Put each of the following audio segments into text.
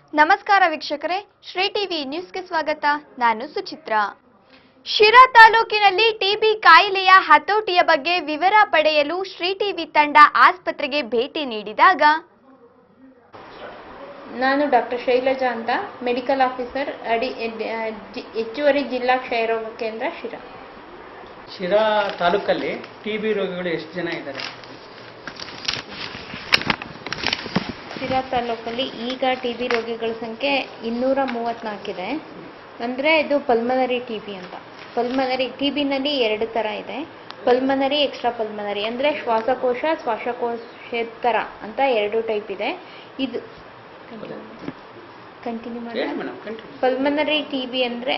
ನಮಸ್ಕಾರ ವೀಕ್ಷಕರೇ ಶ್ರೀ ಟಿವಿ ನ್ಯೂಸ್ಗೆ ಸ್ವಾಗತ ನಾನು ಸುಚಿತ್ರಾ ಶಿರಾ ತಾಲೂಕಿನಲ್ಲಿ ಟಿಬಿ ಕಾಯಿಲೆಯ ಹತೋಟಿಯ ಬಗ್ಗೆ ವಿವರ ಪಡೆಯಲು ಶ್ರೀ ಟಿವಿ ತಂಡ ಆಸ್ಪತ್ರೆಗೆ ಭೇಟಿ ನೀಡಿದಾಗ ನಾನು ಡಾಕ್ಟರ್ ಶೈಲಜಾ ಅಂತ ಮೆಡಿಕಲ್ ಆಫೀಸರ್ ಅಡಿ ಆ, ಜಿ- ಹೆಚ್ಚುವರಿ ಜಿಲ್ಲಾ ಕ್ಷಯರೋಗ ಕೇಂದ್ರ ಶಿರಾ ಶಿರಾ ತಾಲೂಕಲ್ಲಿ ಟಿ ಬಿ ರೋಗಿಗಳು ಎಷ್ಟು ಜನ ಇದ್ದಾರೆ ಶಿರಾ ತಾಲೂಕಲ್ಲಿ ಈಗ ಟಿ ಬಿ ರೋಗಿಗಳ ಸಂಖ್ಯೆ ಇನ್ನೂರ ಮೂವತ್ತ್ನಾಲ್ಕಿದೆ ಅಂದರೆ ಇದು ಪಲ್ಮನರಿ ಟಿ ಬಿ ಅಂತ ಪಲ್ಮನರಿ ಟಿ ಬಿನಲ್ಲಿ ಎರಡು ಥರ ಇದೆ ಪಲ್ಮನರಿ ಎಕ್ಸ್ಟ್ರಾ ಪಲ್ಮನರಿ ಅಂದರೆ ಶ್ವಾಸಕೋಶ ಶ್ವಾಸಕೋಶೇತರ ಅಂತ ಎರಡು ಟೈಪ್ ಇದೆ ಇದು ಕಂಟಿನ್ಯೂ ಮಾಡಿ ಹೇಳಿ madam continue pulmonary T B ಅಂದರೆ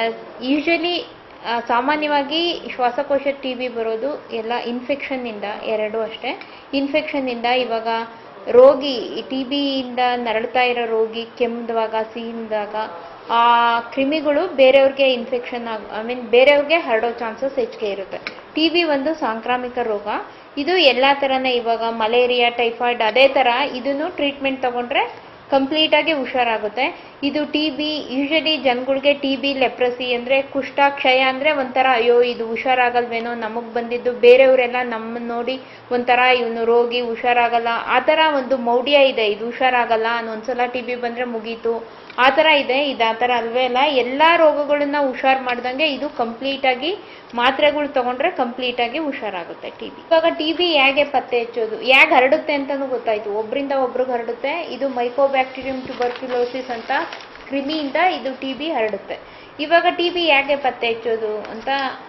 ಯೂಶಲಿ ಸಾಮಾನ್ಯವಾಗಿ ಶ್ವಾಸಕೋಶ ಟಿ ಬಿ ಬರೋದು ಎಲ್ಲ ಇನ್ಫೆಕ್ಷನ್ನಿಂದ ಎರಡು ಅಷ್ಟೇ ಇನ್ಫೆಕ್ಷನ್ನಿಂದ ಇವಾಗ ರೋಗಿ ಟಿ ಬಿಯಿಂದ ನರಳ್ತಾ ಇರೋ ರೋಗಿ ಕೆಮ್ಮಿದಾಗ ಸಿಹಿದಾಗ ಆ ಕ್ರಿಮಿಗಳು ಬೇರೆಯವ್ರಿಗೆ ಇನ್ಫೆಕ್ಷನ್ ಆಗ ಐ ಮೀನ್ ಬೇರೆಯವ್ರಿಗೆ ಹರಡೋ ಚಾನ್ಸಸ್ ಹೆಚ್ಚಿಗೆ ಇರುತ್ತೆ ಟಿ ಬಿ ಒಂದು ಸಾಂಕ್ರಾಮಿಕ ರೋಗ ಇದು ಎಲ್ಲ ಥರನೇ ಇವಾಗ ಮಲೇರಿಯಾ ಟೈಫಾಯ್ಡ್ ಅದೇ ಥರ ಇದನ್ನು ಟ್ರೀಟ್ಮೆಂಟ್ ತಗೊಂಡ್ರೆ ಕಂಪ್ಲೀಟ್ ಆಗಿ ಹುಷಾರಾಗುತ್ತೆ ಇದು ಟಿ ಬಿ ಯೂಶಲಿ ಜನಗಳಿಗೆ ಟಿ ಬಿ ಲೆಪ್ರಸಿ ಅಂದರೆ ಕುಷ್ಠ ಕ್ಷಯ ಅಂದರೆ ಒಂಥರ ಅಯ್ಯೋ ಇದು ಹುಷಾರಾಗಲ್ವೇನೋ ನಮಗೆ ಬಂದಿದ್ದು ಬೇರೆಯವರೆಲ್ಲ ನಮ್ಮನ್ನು ನೋಡಿ ಒಂಥರ ಇವನು ರೋಗಿ ಹುಷಾರಾಗಲ್ಲ ಆ ಥರ ಒಂದು ಮೌಢ್ಯ ಇದೆ ಇದು ಹುಷಾರಾಗಲ್ಲ ಒಂದ್ಸಲ ಟಿ ಬಿ ಬಂದರೆ ಮುಗೀತು ಆ ಥರ ಇದೆ ಇದು ಆ ಥರ ಅಲ್ವೇ ಅಲ್ಲ ಎಲ್ಲ ರೋಗಗಳನ್ನ ಹುಷಾರ್ ಮಾಡ್ದಂಗೆ ಇದು ಕಂಪ್ಲೀಟಾಗಿ ಮಾತ್ರೆಗಳು ತಗೊಂಡ್ರೆ ಕಂಪ್ಲೀಟಾಗಿ ಹುಷಾರಾಗುತ್ತೆ ಟಿ ಬಿ ಇವಾಗ ಟಿ ಬಿ ಹೇಗೆ ಪತ್ತೆ ಹಚ್ಚೋದು ಹೇಗೆ ಹರಡುತ್ತೆ ಅಂತಲೂ ಗೊತ್ತಾಯ್ತು ಒಬ್ಬರಿಂದ ಒಬ್ರಿಗೆ ಹರಡುತ್ತೆ ಇದು ಮೈಕೋಬ್ಯಾಕ್ಟೀರಿಯಂ ಟ್ಯುಬರ್ಕ್ಯುಲೋಸಿಸ್ ಅಂತ ಕ್ರಿಮಿಯಿಂದ ಇದು ಟಿ ಬಿ ಹರಡುತ್ತೆ ಇವಾಗ ಟಿ ಬಿ ಹೇಗೆ ಪತ್ತೆ ಹಚ್ಚೋದು ಅಂತ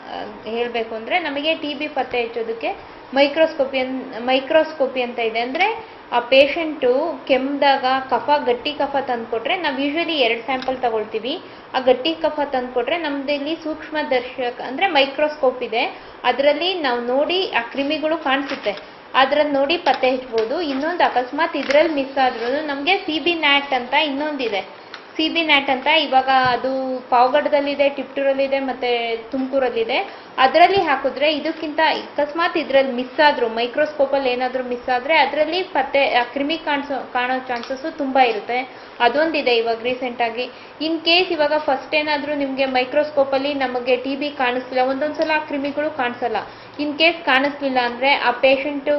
ಹೇಳಬೇಕು ಅಂದರೆ ನಮಗೆ ಟಿ ಬಿ ಪತ್ತೆ ಹಚ್ಚೋದಕ್ಕೆ ಮೈಕ್ರೋಸ್ಕೋಪಿ ಅನ್ ಮೈಕ್ರೋಸ್ಕೋಪಿ ಅಂತ ಇದೆ ಅಂದರೆ ಆ ಪೇಷಂಟು ಕೆಮ್ಮಿದಾಗ ಕಫ ಗಟ್ಟಿ ಕಫ ತಂದುಕೊಟ್ರೆ ನಾವು ಯೂಶ್ವಲಿ ಎರಡು ಸ್ಯಾಂಪಲ್ ತಗೊಳ್ತೀವಿ ಆ ಗಟ್ಟಿ ಕಫ ತಂದುಕೊಟ್ರೆ ನಮ್ದು ಇಲ್ಲಿ ಸೂಕ್ಷ್ಮ ದರ್ಶಕ ಅಂದರೆ ಮೈಕ್ರೋಸ್ಕೋಪ್ ಇದೆ ಅದರಲ್ಲಿ ನಾವು ನೋಡಿ ಆ ಕ್ರಿಮಿಗಳು ಕಾಣಿಸುತ್ತೆ ಅದ್ರಲ್ಲಿ ನೋಡಿ ಪತ್ತೆ ಹಚ್ಬೋದು ಇನ್ನೊಂದು ಅಕಸ್ಮಾತ್ ಇದ್ರಲ್ಲಿ ಮಿಸ್ ಆದ್ರೂ ನಮಗೆ ಸಿ ಬಿ ನ್ಯಾಟ್ ಅಂತ ಇನ್ನೊಂದಿದೆ ಸಿ ಬಿ ನ್ಯಾಟ್ ಅಂತ ಇವಾಗ ಅದು ಪಾವಗಡದಲ್ಲಿದೆ ಟಿಪ್ಟೂರಲ್ಲಿದೆ ಮತ್ತೆ ತುಮಕೂರಲ್ಲಿದೆ ಅದರಲ್ಲಿ ಹಾಕಿದ್ರೆ ಇದಕ್ಕಿಂತ ಅಕಸ್ಮಾತ್ ಇದ್ರಲ್ಲಿ ಮಿಸ್ ಆದ್ರು ಮೈಕ್ರೋಸ್ಕೋಪಲ್ಲಿ ಏನಾದರೂ ಮಿಸ್ ಆದರೆ ಅದರಲ್ಲಿ ಪತ್ತೆ ಆ ಕ್ರಿಮಿ ಕಾಣಿಸೋ ಕಾಣೋ ಚಾನ್ಸಸ್ಸು ತುಂಬ ಇರುತ್ತೆ ಅದೊಂದಿದೆ ಇವಾಗ ರೀಸೆಂಟಾಗಿ ಇನ್ ಕೇಸ್ ಇವಾಗ ಫಸ್ಟ್ ಏನಾದರೂ ನಿಮಗೆ ಮೈಕ್ರೋಸ್ಕೋಪಲ್ಲಿ ನಮಗೆ ಟಿ ಬಿ ಕಾಣಿಸ್ಲಿಲ್ಲ ಒಂದೊಂದು ಸಲ ಆ ಕ್ರಿಮಿಗಳು ಕಾಣಿಸಲ್ಲ ಇನ್ ಕೇಸ್ ಕಾಣಿಸ್ಲಿಲ್ಲ ಅಂದರೆ ಆ ಪೇಷಂಟು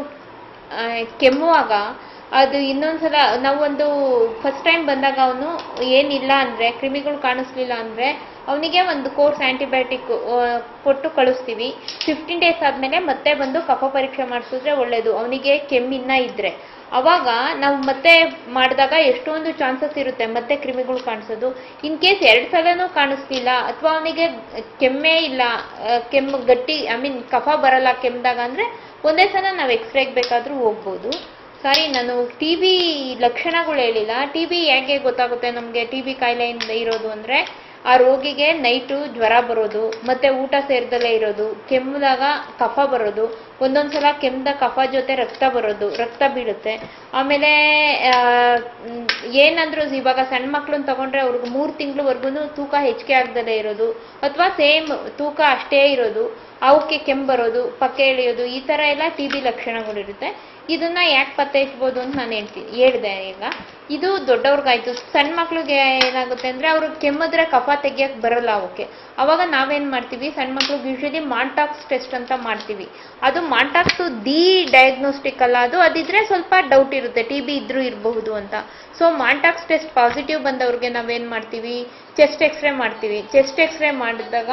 ಕೆಮ್ಮುವಾಗ ಅದು ಇನ್ನೊಂದ್ಸಲ ನಾವೊಂದು ಫಸ್ಟ್ ಟೈಮ್ ಬಂದಾಗ ಅವನು ಏನಿಲ್ಲ ಅಂದರೆ ಕ್ರಿಮಿಗಳು ಕಾಣಿಸ್ಲಿಲ್ಲ ಅಂದರೆ ಅವನಿಗೆ ಒಂದು ಕೋರ್ಸ್ ಆ್ಯಂಟಿಬಯೋಟಿಕ್ ಕೊಟ್ಟು ಕಳಿಸ್ತೀವಿ ಫಿಫ್ಟೀನ್ ಡೇಸ್ ಆದಮೇಲೆ ಮತ್ತೆ ಬಂದು ಕಫ ಪರೀಕ್ಷೆ ಮಾಡಿಸಿದ್ರೆ ಒಳ್ಳೆಯದು ಅವನಿಗೆ ಕೆಮ್ಮಿನ್ನ ಇದ್ದರೆ ಅವಾಗ ನಾವು ಮತ್ತೆ ಮಾಡಿದಾಗ ಎಷ್ಟೊಂದು ಚಾನ್ಸಸ್ ಇರುತ್ತೆ ಮತ್ತೆ ಕ್ರಿಮಿಗಳು ಕಾಣಿಸೋದು ಇನ್ ಕೇಸ್ ಎರಡು ಸಲನೂ ಕಾಣಿಸ್ಲಿಲ್ಲ ಅಥವಾ ಅವನಿಗೆ ಕೆಮ್ಮೇ ಇಲ್ಲ ಆ, ಕೆಮ್ಮು ಗಟ್ಟಿ ಐ ಮೀನ್ ಕಫ ಬರಲ್ಲ ಕೆಮ್ಮಿದಾಗ ಅಂದರೆ ಒಂದೇ ಸಲ ನಾವು ಎಕ್ಸ್ರೇಗೆ ಬೇಕಾದರೂ ಹೋಗ್ಬೋದು ಸಾರಿ ನಾನು ಟಿ ಬಿ ಲಕ್ಷಣಗಳು ಹೇಳಿಲ್ಲ ಟಿ ಬಿ ಹೇಗೆ ಗೊತ್ತಾಗುತ್ತೆ ನಮಗೆ ಟಿ ಬಿ ಕಾಯಿಲೆಯಿಂದ ಇರೋದು ಅಂದರೆ ಆ ರೋಗಿಗೆ ನೈಟು ಜ್ವರ ಬರೋದು ಮತ್ತೆ ಊಟ ಸೇರ್ದಲೇ ಇರೋದು ಕೆಮ್ಮಿದಾಗ ಕಫ ಬರೋದು ಒಂದೊಂದು ಸಲ ಕೆಮ್ಮಿದ ಕಫ ಜೊತೆ ರಕ್ತ ಬರೋದು ರಕ್ತ ಬೀಳುತ್ತೆ ಆಮೇಲೆ ಆ, ಮ್, ಏನಾದ್ರೂ ಇವಾಗ ಸಣ್ಣ ಮಕ್ಳನ್ನ ತಗೊಂಡ್ರೆ ಅವ್ರಿಗೆ ಮೂರು ತಿಂಗಳವರೆಗೂ ತೂಕ ಹೆಚ್ಚಿಗೆ ಆಗ್ದಲೇ ಇರೋದು ಅಥವಾ ಸೇಮ್ ತೂಕ ಅಷ್ಟೇ ಇರೋದು ಅವಕ್ಕೆ ಕೆಮ್ಮು ಬರೋದು ಪಕ್ಕೆ ಎಳೆಯೋದು ಈ ಥರ ಎಲ್ಲ ಟಿ ಬಿ ಲಕ್ಷಣಗಳಿರುತ್ತೆ ಇದನ್ನ ಯಾಕೆ ಪತ್ತೆ ಹಚ್ಬೋದು ಅಂತ ನಾನು ಹೇಳ್ತೀನಿ ಹೇಳಿದೆ ಈಗ ಇದು ದೊಡ್ಡವ್ರಿಗಾಯ್ತು ಸಣ್ಣ ಮಕ್ಳಿಗೆ ಏನಾಗುತ್ತೆ ಅಂದರೆ ಅವರು ಕೆಮ್ಮಿದ್ರೆ ಕಫ ತೆಗಿಯಕ್ಕೆ ಬರಲ್ಲ ಅವಕ್ಕೆ ಅವಾಗ ನಾವೇನು ಮಾಡ್ತೀವಿ ಸಣ್ಣ ಮಕ್ಳಿಗೆ ಯೂಶಲಿ ಮಾಂಟಾಕ್ಸ್ ಟೆಸ್ಟ್ ಅಂತ ಮಾಡ್ತೀವಿ ಅದು ಮಾಂಟಾಕ್ಸ್ ದಿ ಡಯಾಗ್ನೋಸ್ಟಿಕ್ ಅಲ್ಲ ಅದು ಅದಿದ್ರೆ ಸ್ವಲ್ಪ ಡೌಟ್ ಇರುತ್ತೆ ಟಿ ಬಿ ಇದ್ರೂ ಇರಬಹುದು ಅಂತ ಸೊ ಮಾಂಟಾಕ್ಸ್ ಟೆಸ್ಟ್ ಪಾಸಿಟಿವ್ ಬಂದವ್ರಿಗೆ ನಾವೇನು ಮಾಡ್ತೀವಿ ಚೆಸ್ಟ್ ಎಕ್ಸ್ರೇ ಮಾಡ್ತೀವಿ ಚೆಸ್ಟ್ ಎಕ್ಸ್ರೇ ಮಾಡಿದಾಗ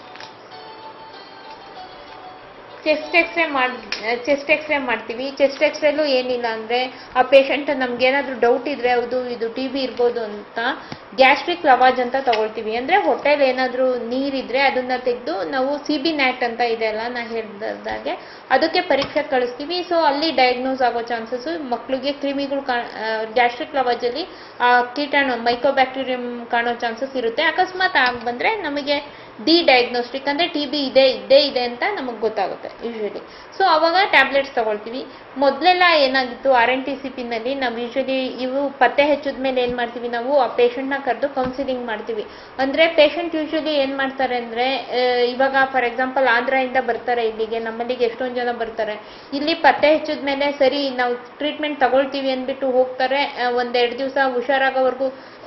ಚೆಸ್ಟ್ ಎಕ್ಸ್ರೇ ಮಾಡಿ ಚೆಸ್ಟ್ ಎಕ್ಸ್ರೇ ಮಾಡ್ತೀವಿ ಚೆಸ್ಟ್ ಎಕ್ಸ್ರೇಲೂ ಏನಿಲ್ಲ ಅಂದರೆ ಆ ಪೇಷಂಟ್ ನಮ್ಗೇನಾದರೂ ಡೌಟ್ ಇದ್ದರೆ ಹೌದು ಇದು ಟಿ ಬಿ ಇರ್ಬೋದು ಅಂತ ಗ್ಯಾಸ್ಟ್ರಿಕ್ ಲವಾಜ್ ಅಂತ ತಗೊಳ್ತೀವಿ ಅಂದರೆ ಹೊಟ್ಟೆಲಿ ಏನಾದರೂ ನೀರಿದ್ರೆ ಅದನ್ನು ತೆಗೆದು ನಾವು ಸಿ ಬಿ ನ್ಯಾಟ್ ಅಂತ ಇದೆಯಲ್ಲ ನಾ ಹೇಳಿದಾಗೆ ಅದಕ್ಕೆ ಪರೀಕ್ಷೆ ಕಳಿಸ್ತೀವಿ ಸೊ ಅಲ್ಲಿ ಡಯಾಗ್ನೋಸ್ ಆಗೋ ಚಾನ್ಸಸ್ಸು ಮಕ್ಕಳಿಗೆ ಕ್ರಿಮಿಗಳು ಕಾ ಗ್ಯಾಸ್ಟ್ರಿಕ್ ಲವಾಜಲ್ಲಿ ಆ ಕೀಟಾಣು ಮೈಕೋಬ್ಯಾಕ್ಟೀರಿಯಂ ಕಾಣೋ ಚಾನ್ಸಸ್ ಇರುತ್ತೆ ಅಕಸ್ಮಾತ್ ಆಗಿ ಬಂದರೆ ನಮಗೆ ಡಿ ಡಯಾಗ್ನೋಸ್ಟಿಕ್ ಅಂದರೆ ಟಿ ಬಿ ಇದೆ ಇದ್ದೇ ಇದೆ ಅಂತ ನಮಗೆ ಗೊತ್ತಾಗುತ್ತೆ ಯೂಶ್ವಲಿ ಸೊ ಅವಾಗ ಟ್ಯಾಬ್ಲೆಟ್ಸ್ ತಗೊಳ್ತೀವಿ ಮೊದಲೆಲ್ಲ ಏನಾಗಿತ್ತು ಆರ್ ಎನ್ ಟಿ ಸಿ ಪಿನಲ್ಲಿ ನಾವು ಯೂಶ್ವಲಿ ಇವು ಪತ್ತೆ ಹಚ್ಚಿದ ಮೇಲೆ ಏನು ಮಾಡ್ತೀವಿ ನಾವು ಆ ಪೇಷಂಟ್ನ ಕರೆದು ಕೌನ್ಸಿಲಿಂಗ್ ಮಾಡ್ತೀವಿ ಅಂದರೆ ಪೇಷಂಟ್ ಯೂಶ್ವಲಿ ಏನು ಮಾಡ್ತಾರೆ ಅಂದರೆ ಇವಾಗ ಫಾರ್ ಎಕ್ಸಾಂಪಲ್ ಆಂಧ್ರದಿಂದ ಬರ್ತಾರೆ ಇಲ್ಲಿಗೆ ನಮ್ಮಲ್ಲಿಗೆ ಎಷ್ಟೊಂದು ಜನ ಬರ್ತಾರೆ ಇಲ್ಲಿ ಪತ್ತೆ ಹಚ್ಚಿದ ಮೇಲೆ ಸರಿ ನಾವು ಟ್ರೀಟ್ಮೆಂಟ್ ತಗೊಳ್ತೀವಿ ಅಂದ್ಬಿಟ್ಟು ಹೋಗ್ತಾರೆ ಆ, ಒಂದೆರಡು ದಿವಸ ಹುಷಾರಾಗೋವರೆಗೂ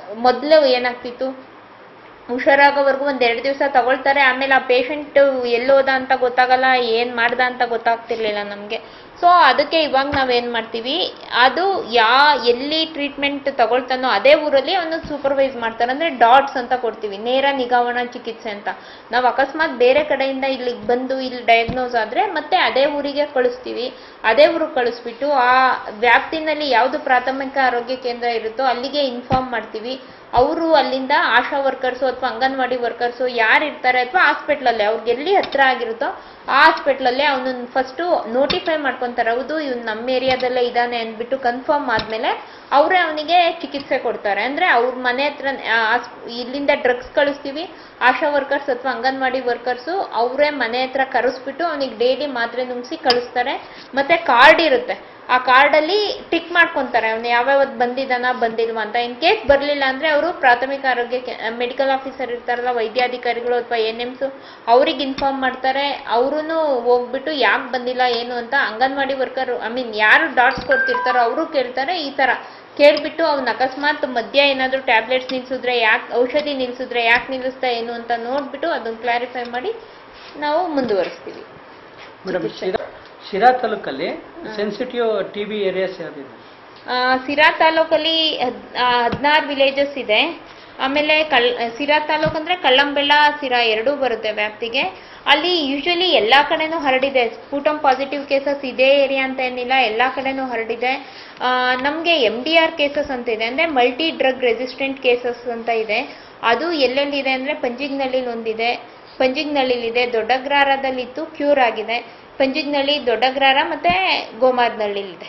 ಮೊದಲು ಏನಾಗ್ತಿತ್ತು ಹುಷಾರಾಗೋವರೆಗೂ ಒಂದ್ ಎರಡು ದಿವಸ ತಗೊಳ್ತಾರೆ ಆಮೇಲೆ ಆ ಪೇಷಂಟ್ ಎಲ್ಲೋದ ಅಂತ ಗೊತ್ತಾಗಲ್ಲ ಏನ್ ಮಾಡ್ದ ಅಂತ ಗೊತ್ತಾಗ್ತಿರ್ಲಿಲ್ಲ ನಮ್ಗೆ ಸೊ ಅದಕ್ಕೆ ಇವಾಗ ನಾವೇನ್ ಮಾಡ್ತೀವಿ ಅದು ಯಾ ಎಲ್ಲಿ ಟ್ರೀಟ್ಮೆಂಟ್ ತಗೊಳ್ತಾನೋ ಅದೇ ಊರಲ್ಲಿ ಅವನು ಸೂಪರ್ವೈಸ್ ಮಾಡ್ತಾರೆ ಅಂದ್ರೆ ಡಾಟ್ಸ್ ಅಂತ ಕೊಡ್ತೀವಿ ನೇರ ನಿಗಾವಣಾ ಚಿಕಿತ್ಸೆ ಅಂತ ನಾವು ಅಕಸ್ಮಾತ್ ಬೇರೆ ಕಡೆಯಿಂದ ಇಲ್ಲಿಗೆ ಬಂದು ಇಲ್ಲಿ ಡಯಾಗ್ನೋಸ್ ಆದ್ರೆ ಮತ್ತೆ ಅದೇ ಊರಿಗೆ ಕಳಿಸ್ತೀವಿ ಅದೇ ಊರಿಗೆ ಕಳಿಸ್ಬಿಟ್ಟು ಆ ವ್ಯಾಪ್ತಿನಲ್ಲಿ ಯಾವುದು ಪ್ರಾಥಮಿಕ ಆರೋಗ್ಯ ಕೇಂದ್ರ ಇರುತ್ತೋ ಅಲ್ಲಿಗೆ ಇನ್ಫಾರ್ಮ್ ಮಾಡ್ತೀವಿ ಅವರು ಅಲ್ಲಿಂದ ಆಶಾ ವರ್ಕರ್ಸು ಅಥವಾ ಅಂಗನವಾಡಿ ವರ್ಕರ್ಸು ಯಾರು ಇರ್ತಾರೆ ಅಥವಾ ಹಾಸ್ಪಿಟ್ಲಲ್ಲೇ ಅವ್ರಿಗೆ ಎಲ್ಲಿ ಹತ್ರ ಆಗಿರುತ್ತೋ ಆ ಹಾಸ್ಪಿಟ್ಲಲ್ಲೇ ಅವನನ್ನ ಫಸ್ಟು ನೋಟಿಫೈ ಮಾಡ್ಕೊತಾರೆ ಹೌದು ಇವ್ನು ನಮ್ಮ ಏರಿಯಾದಲ್ಲೇ ಇದ್ದಾನೆ ಅಂದ್ಬಿಟ್ಟು ಕನ್ಫರ್ಮ್ ಆದ್ಮೇಲೆ ಅವರೇ ಅವನಿಗೆ ಚಿಕಿತ್ಸೆ ಕೊಡ್ತಾರೆ ಅಂದ್ರೆ ಅವ್ರ ಮನೆ ಹತ್ರ ಆ, ಆಸ್- ಇಲ್ಲಿಂದ ಡ್ರಗ್ಸ್ ಕಳಿಸ್ತೀವಿ ಆಶಾ ವರ್ಕರ್ಸ್ ಅಥವಾ ಅಂಗನವಾಡಿ ವರ್ಕರ್ಸು ಅವರೇ ಮನೆ ಹತ್ರ ಕರೆಸ್ಬಿಟ್ಟು ಅವನಿಗೆ ಡೈಲಿ ಮಾತ್ರೆ ನುಂಗ್ಸಿ ಕಳಿಸ್ತಾರೆ ಮತ್ತೆ ಕಾರ್ಡ್ ಇರುತ್ತೆ ಆ ಕಾರ್ಡಲ್ಲಿ ಟಿಕ್ ಮಾಡ್ಕೊಂತಾರೆ ಅವ್ನು ಯಾವ್ಯಾವತ್ತು ಬಂದಿದ್ದಾನ ಬಂದಿಲ್ವಾ ಅಂತ ಇನ್ ಕೇಸ್ ಬರಲಿಲ್ಲ ಅಂದ್ರೆ ಅವರು ಪ್ರಾಥಮಿಕ ಆರೋಗ್ಯ ಮೆಡಿಕಲ್ ಆಫೀಸರ್ ಇರ್ತಾರಲ್ಲ ವೈದ್ಯಾಧಿಕಾರಿಗಳು ಅಥವಾ ಎನ್ ಎಮ್ಸು ಅವ್ರಿಗೆ ಇನ್ಫಾರ್ಮ್ ಮಾಡ್ತಾರೆ ಅವರು ಹೋಗ್ಬಿಟ್ಟು ಯಾಕೆ ಬಂದಿಲ್ಲ ಏನು ಅಂತ ಅಂಗನವಾಡಿ ವರ್ಕರ್ ಐ ಮೀನ್ ಯಾರು ಡಾಟ್ಸ್ ಕೊಡ್ತಿರ್ತಾರೋ ಅವರು ಕೇಳ್ತಾರೆ ಈ ತರ ಕೇಳ್ಬಿಟ್ಟು ಅವ್ನ ಅಕಸ್ಮಾತ್ ಮಧ್ಯ ಏನಾದ್ರು ಟ್ಯಾಬ್ಲೆಟ್ಸ್ ನಿಲ್ಸಿದ್ರೆ ಯಾಕೆ ಔಷಧಿ ನಿಲ್ಸಿದ್ರೆ ಯಾಕೆ ನಿಲ್ಲಿಸ್ತಾ ಏನು ಅಂತ ನೋಡ್ಬಿಟ್ಟು ಅದನ್ನ ಕ್ಲಾರಿಫೈ ಮಾಡಿ ನಾವು ಮುಂದುವರಿಸ್ತೀವಿ ಮೇಡಮ್ ಶಿರಾ ಶಿರಾ ತಾಲೂಕಲ್ಲಿ ಸೆನ್ಸಿಟಿವ್ ಟಿ ಬಿ ಏರಿಯಾಸ್ ಯಾವ್ದಿದೆ ಆ, ಸಿರಾ ತಾಲೂಕಲ್ಲಿ ಹದಿನಾರು ವಿಲೇಜಸ್ ಇದೆ ಆಮೇಲೆ ಕಳ್ ಸಿರಾ ತಾಲೂಕು ಅಂದ್ರೆ ಕಳ್ಳಂಬೆಳ್ಳ ಸಿರಾ ಎರಡೂ ಬರುತ್ತೆ ವ್ಯಾಪ್ತಿಗೆ ಅಲ್ಲಿ ಯೂಶಲಿ ಎಲ್ಲಾ ಕಡೆನೂ ಹರಡಿದೆ ಸ್ಫೂಟಮ್ ಪಾಸಿಟಿವ್ ಕೇಸಸ್ ಇದೇ ಏರಿಯಾ ಅಂತ ಏನಿಲ್ಲ ಎಲ್ಲಾ ಕಡೆನೂ ಹರಡಿದೆ ಆ, ನಮ್ಗೆ ಎಮ್ ಡಿ ಆರ್ ಕೇಸಸ್ ಅಂತ ಇದೆ ಅಂದ್ರೆ ಮಲ್ಟಿ ಡ್ರಗ್ ರೆಸಿಸ್ಟೆಂಟ್ ಕೇಸಸ್ ಅಂತ ಇದೆ ಅದು ಎಲ್ಲೆಲ್ಲಿದೆ ಅಂದ್ರೆ ಪಂಜಿಗ್ನಲ್ಲಿ ಒಂದಿದೆ ಪಂಜಿಗ್ನಳ್ಳಿಲಿದೆ ದೊಡ್ಡಗ್ರಾರದಲ್ಲಿತ್ತು ಕ್ಯೂರ್ ಆಗಿದೆ ಪಂಜಿಗ್ನಳ್ಳಿ ದೊಡ್ಡಗ್ರಾರ ಮತ್ತೆ ಗೋಮಾರ್ನಳ್ಳಿಲಿದೆ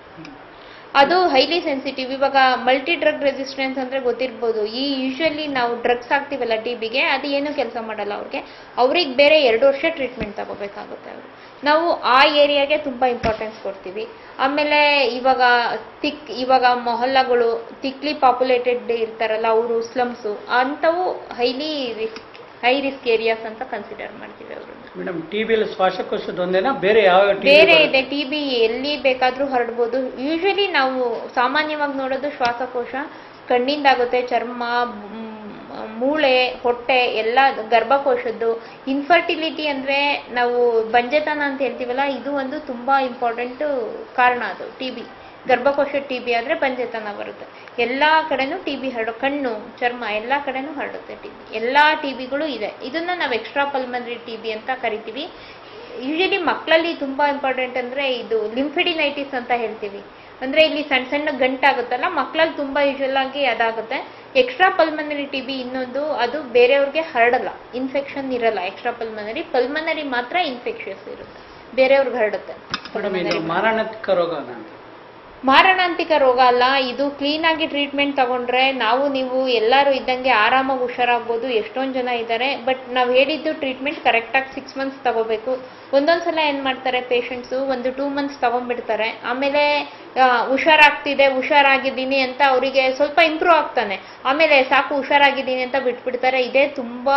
ಅದು ಹೈಲಿ ಸೆನ್ಸಿಟಿವ್ ಇವಾಗ ಮಲ್ಟಿ ಡ್ರಗ್ ರೆಸಿಸ್ಟೆನ್ಸ್ ಅಂದ್ರೆ ಗೊತ್ತಿರ್ಬೋದು ಈ ಯೂಶಲಿ ನಾವು ಡ್ರಗ್ಸ್ ಹಾಕ್ತಿವಲ್ಲ ಟಿ ಬಿಗೆ ಅದು ಏನು ಕೆಲಸ ಮಾಡಲ್ಲ ಅವ್ರಿಗೆ ಅವ್ರಿಗೆ ಬೇರೆ ಎರಡು ವರ್ಷ ಟ್ರೀಟ್ಮೆಂಟ್ ತಗೋಬೇಕಾಗುತ್ತೆ ಅವರು ನಾವು ಆ ಏರಿಯಾಗೆ ತುಂಬಾ ಇಂಪಾರ್ಟೆನ್ಸ್ ಕೊಡ್ತೀವಿ ಆಮೇಲೆ ಇವಾಗ ತಿಕ್ ಇವಾಗ ಮೊಹಲ್ಲಾಗಳು ತಿಕ್ಲಿ ಪಾಪ್ಯುಲೇಟೆಡ್ ಇರ್ತಾರಲ್ಲ ಅವರು ಸ್ಲಮ್ಸು ಅಂಥವು highly risk high risk areas ಅಂತ ಕನ್ಸಿಡರ್ ಮಾಡ್ತೀವಿ ಅವ್ರನ್ನ ಮೇಡಮ್ ಟಿ ಬಿಯಲ್ಲಿ ಶ್ವಾಸಕೋಶದೊಂದೇನಾ ಬೇರೆ ಯಾವ ಟಿ ಬೇರೆ ಇದೆ ಟಿ ಬಿ ಎಲ್ಲಿ ಬೇಕಾದ್ರೂ ಹರಡ್ಬೋದು ಯೂಶಲಿ ನಾವು ಸಾಮಾನ್ಯವಾಗಿ ನೋಡೋದು ಶ್ವಾಸಕೋಶ ಕಣ್ಣಿಂದಾಗುತ್ತೆ ಚರ್ಮ ಮ್, ಮೂಳೆ ಹೊಟ್ಟೆ ಎಲ್ಲ ಗರ್ಭಕೋಶದ್ದು ಇನ್ಫರ್ಟಿಲಿಟಿ ಅಂದ್ರೆ ನಾವು ಬಂಜೆತನ ಅಂತ ಹೇಳ್ತೀವಲ್ಲ ಇದು ಒಂದು ತುಂಬಾ ಇಂಪಾರ್ಟೆಂಟ್ ಕಾರಣ ಅದು ಟಿ ಬಿ ಗರ್ಭಕೋಶ ಟಿ ಬಿ ಆದ್ರೆ ಬಂಜೆತನ ಬರುತ್ತೆ ಎಲ್ಲಾ ಕಡೆನೂ ಟಿ ಬಿ ಹರಡು ಕಣ್ಣು ಚರ್ಮ ಎಲ್ಲಾ ಕಡೆನೂ ಹರಡುತ್ತೆ ಟಿ ಬಿ ಎಲ್ಲಾ ಟಿ ಬಿಗಳು ಇದೆ ಇದನ್ನ ನಾವು ಎಕ್ಸ್ಟ್ರಾ ಪಲ್ಮನರಿ ಟಿ ಬಿ ಅಂತ ಕರಿತೀವಿ ಯೂಶಲಿ ಮಕ್ಕಳಲ್ಲಿ ತುಂಬಾ ಇಂಪಾರ್ಟೆಂಟ್ ಅಂದ್ರೆ ಇದು ಲಿಂಫಿಡಿನೈಟಿಸ್ ಅಂತ ಹೇಳ್ತೀವಿ ಅಂದ್ರೆ ಇಲ್ಲಿ ಸಣ್ಣ ಸಣ್ಣ ಗಂಟಾಗುತ್ತಲ್ಲ ಮಕ್ಕಳಲ್ಲಿ ತುಂಬಾ ಯೂಶಲ್ ಆಗಿ ಅದಾಗುತ್ತೆ ಎಕ್ಸ್ಟ್ರಾ ಪಲ್ಮನರಿ ಟಿ ಬಿ ಇನ್ನೊಂದು ಅದು ಬೇರೆಯವ್ರಿಗೆ ಹರಡಲ್ಲ ಇನ್ಫೆಕ್ಷನ್ ಇರಲ್ಲ ಎಕ್ಸ್ಟ್ರಾ ಪಲ್ಮನರಿ ಪಲ್ಮನರಿ ಮಾತ್ರ ಇನ್ಫೆಕ್ಷಸ್ ಇರುತ್ತೆ ಬೇರೆಯವ್ರಿಗೆ ಹರಡುತ್ತೆ ಮೇಡಮ್ ಇದು pulmonary ಮಾರಣಾಂತಿಕ ರೋಗ ಅಂತ ಮಾರಣಾಂತಿಕ ರೋಗ ಅಲ್ಲ ಇದು ಕ್ಲೀನ್ ಆಗಿ ಟ್ರೀಟ್ಮೆಂಟ್ ತಗೊಂಡ್ರೆ ನಾವು ನೀವು ಎಲ್ಲರೂ ಇದ್ದಂಗೆ ಆರಾಮಾಗಿ ಹುಷಾರಾಗ್ಬೋದು ಎಷ್ಟೊಂದು ಜನ ಇದ್ದಾರೆ ಬಟ್ ನಾವು ಹೇಳಿದ್ದು ಟ್ರೀಟ್ಮೆಂಟ್ ಕರೆಕ್ಟಾಗಿ ಸಿಕ್ಸ್ ಮಂತ್ಸ್ ತಗೋಬೇಕು ಒಂದೊಂದ್ಸಲ ಏನ್ ಮಾಡ್ತಾರೆ ಪೇಷಂಟ್ಸು ಒಂದು ಟೂ ಮಂತ್ಸ್ ತಗೊಂಡ್ಬಿಡ್ತಾರೆ ಆಮೇಲೆ ಆ, ಹುಷಾರಾಗ್ತಿದೆ ಹುಷಾರಾಗಿದ್ದೀನಿ ಅಂತ ಅವರಿಗೆ ಸ್ವಲ್ಪ ಇಂಪ್ರೂವ್ ಆಗ್ತಾನೆ ಆಮೇಲೆ ಸಾಕು ಹುಷಾರಾಗಿದ್ದೀನಿ ಅಂತ ಬಿಟ್ಬಿಡ್ತಾರೆ ಇದೇ ತುಂಬಾ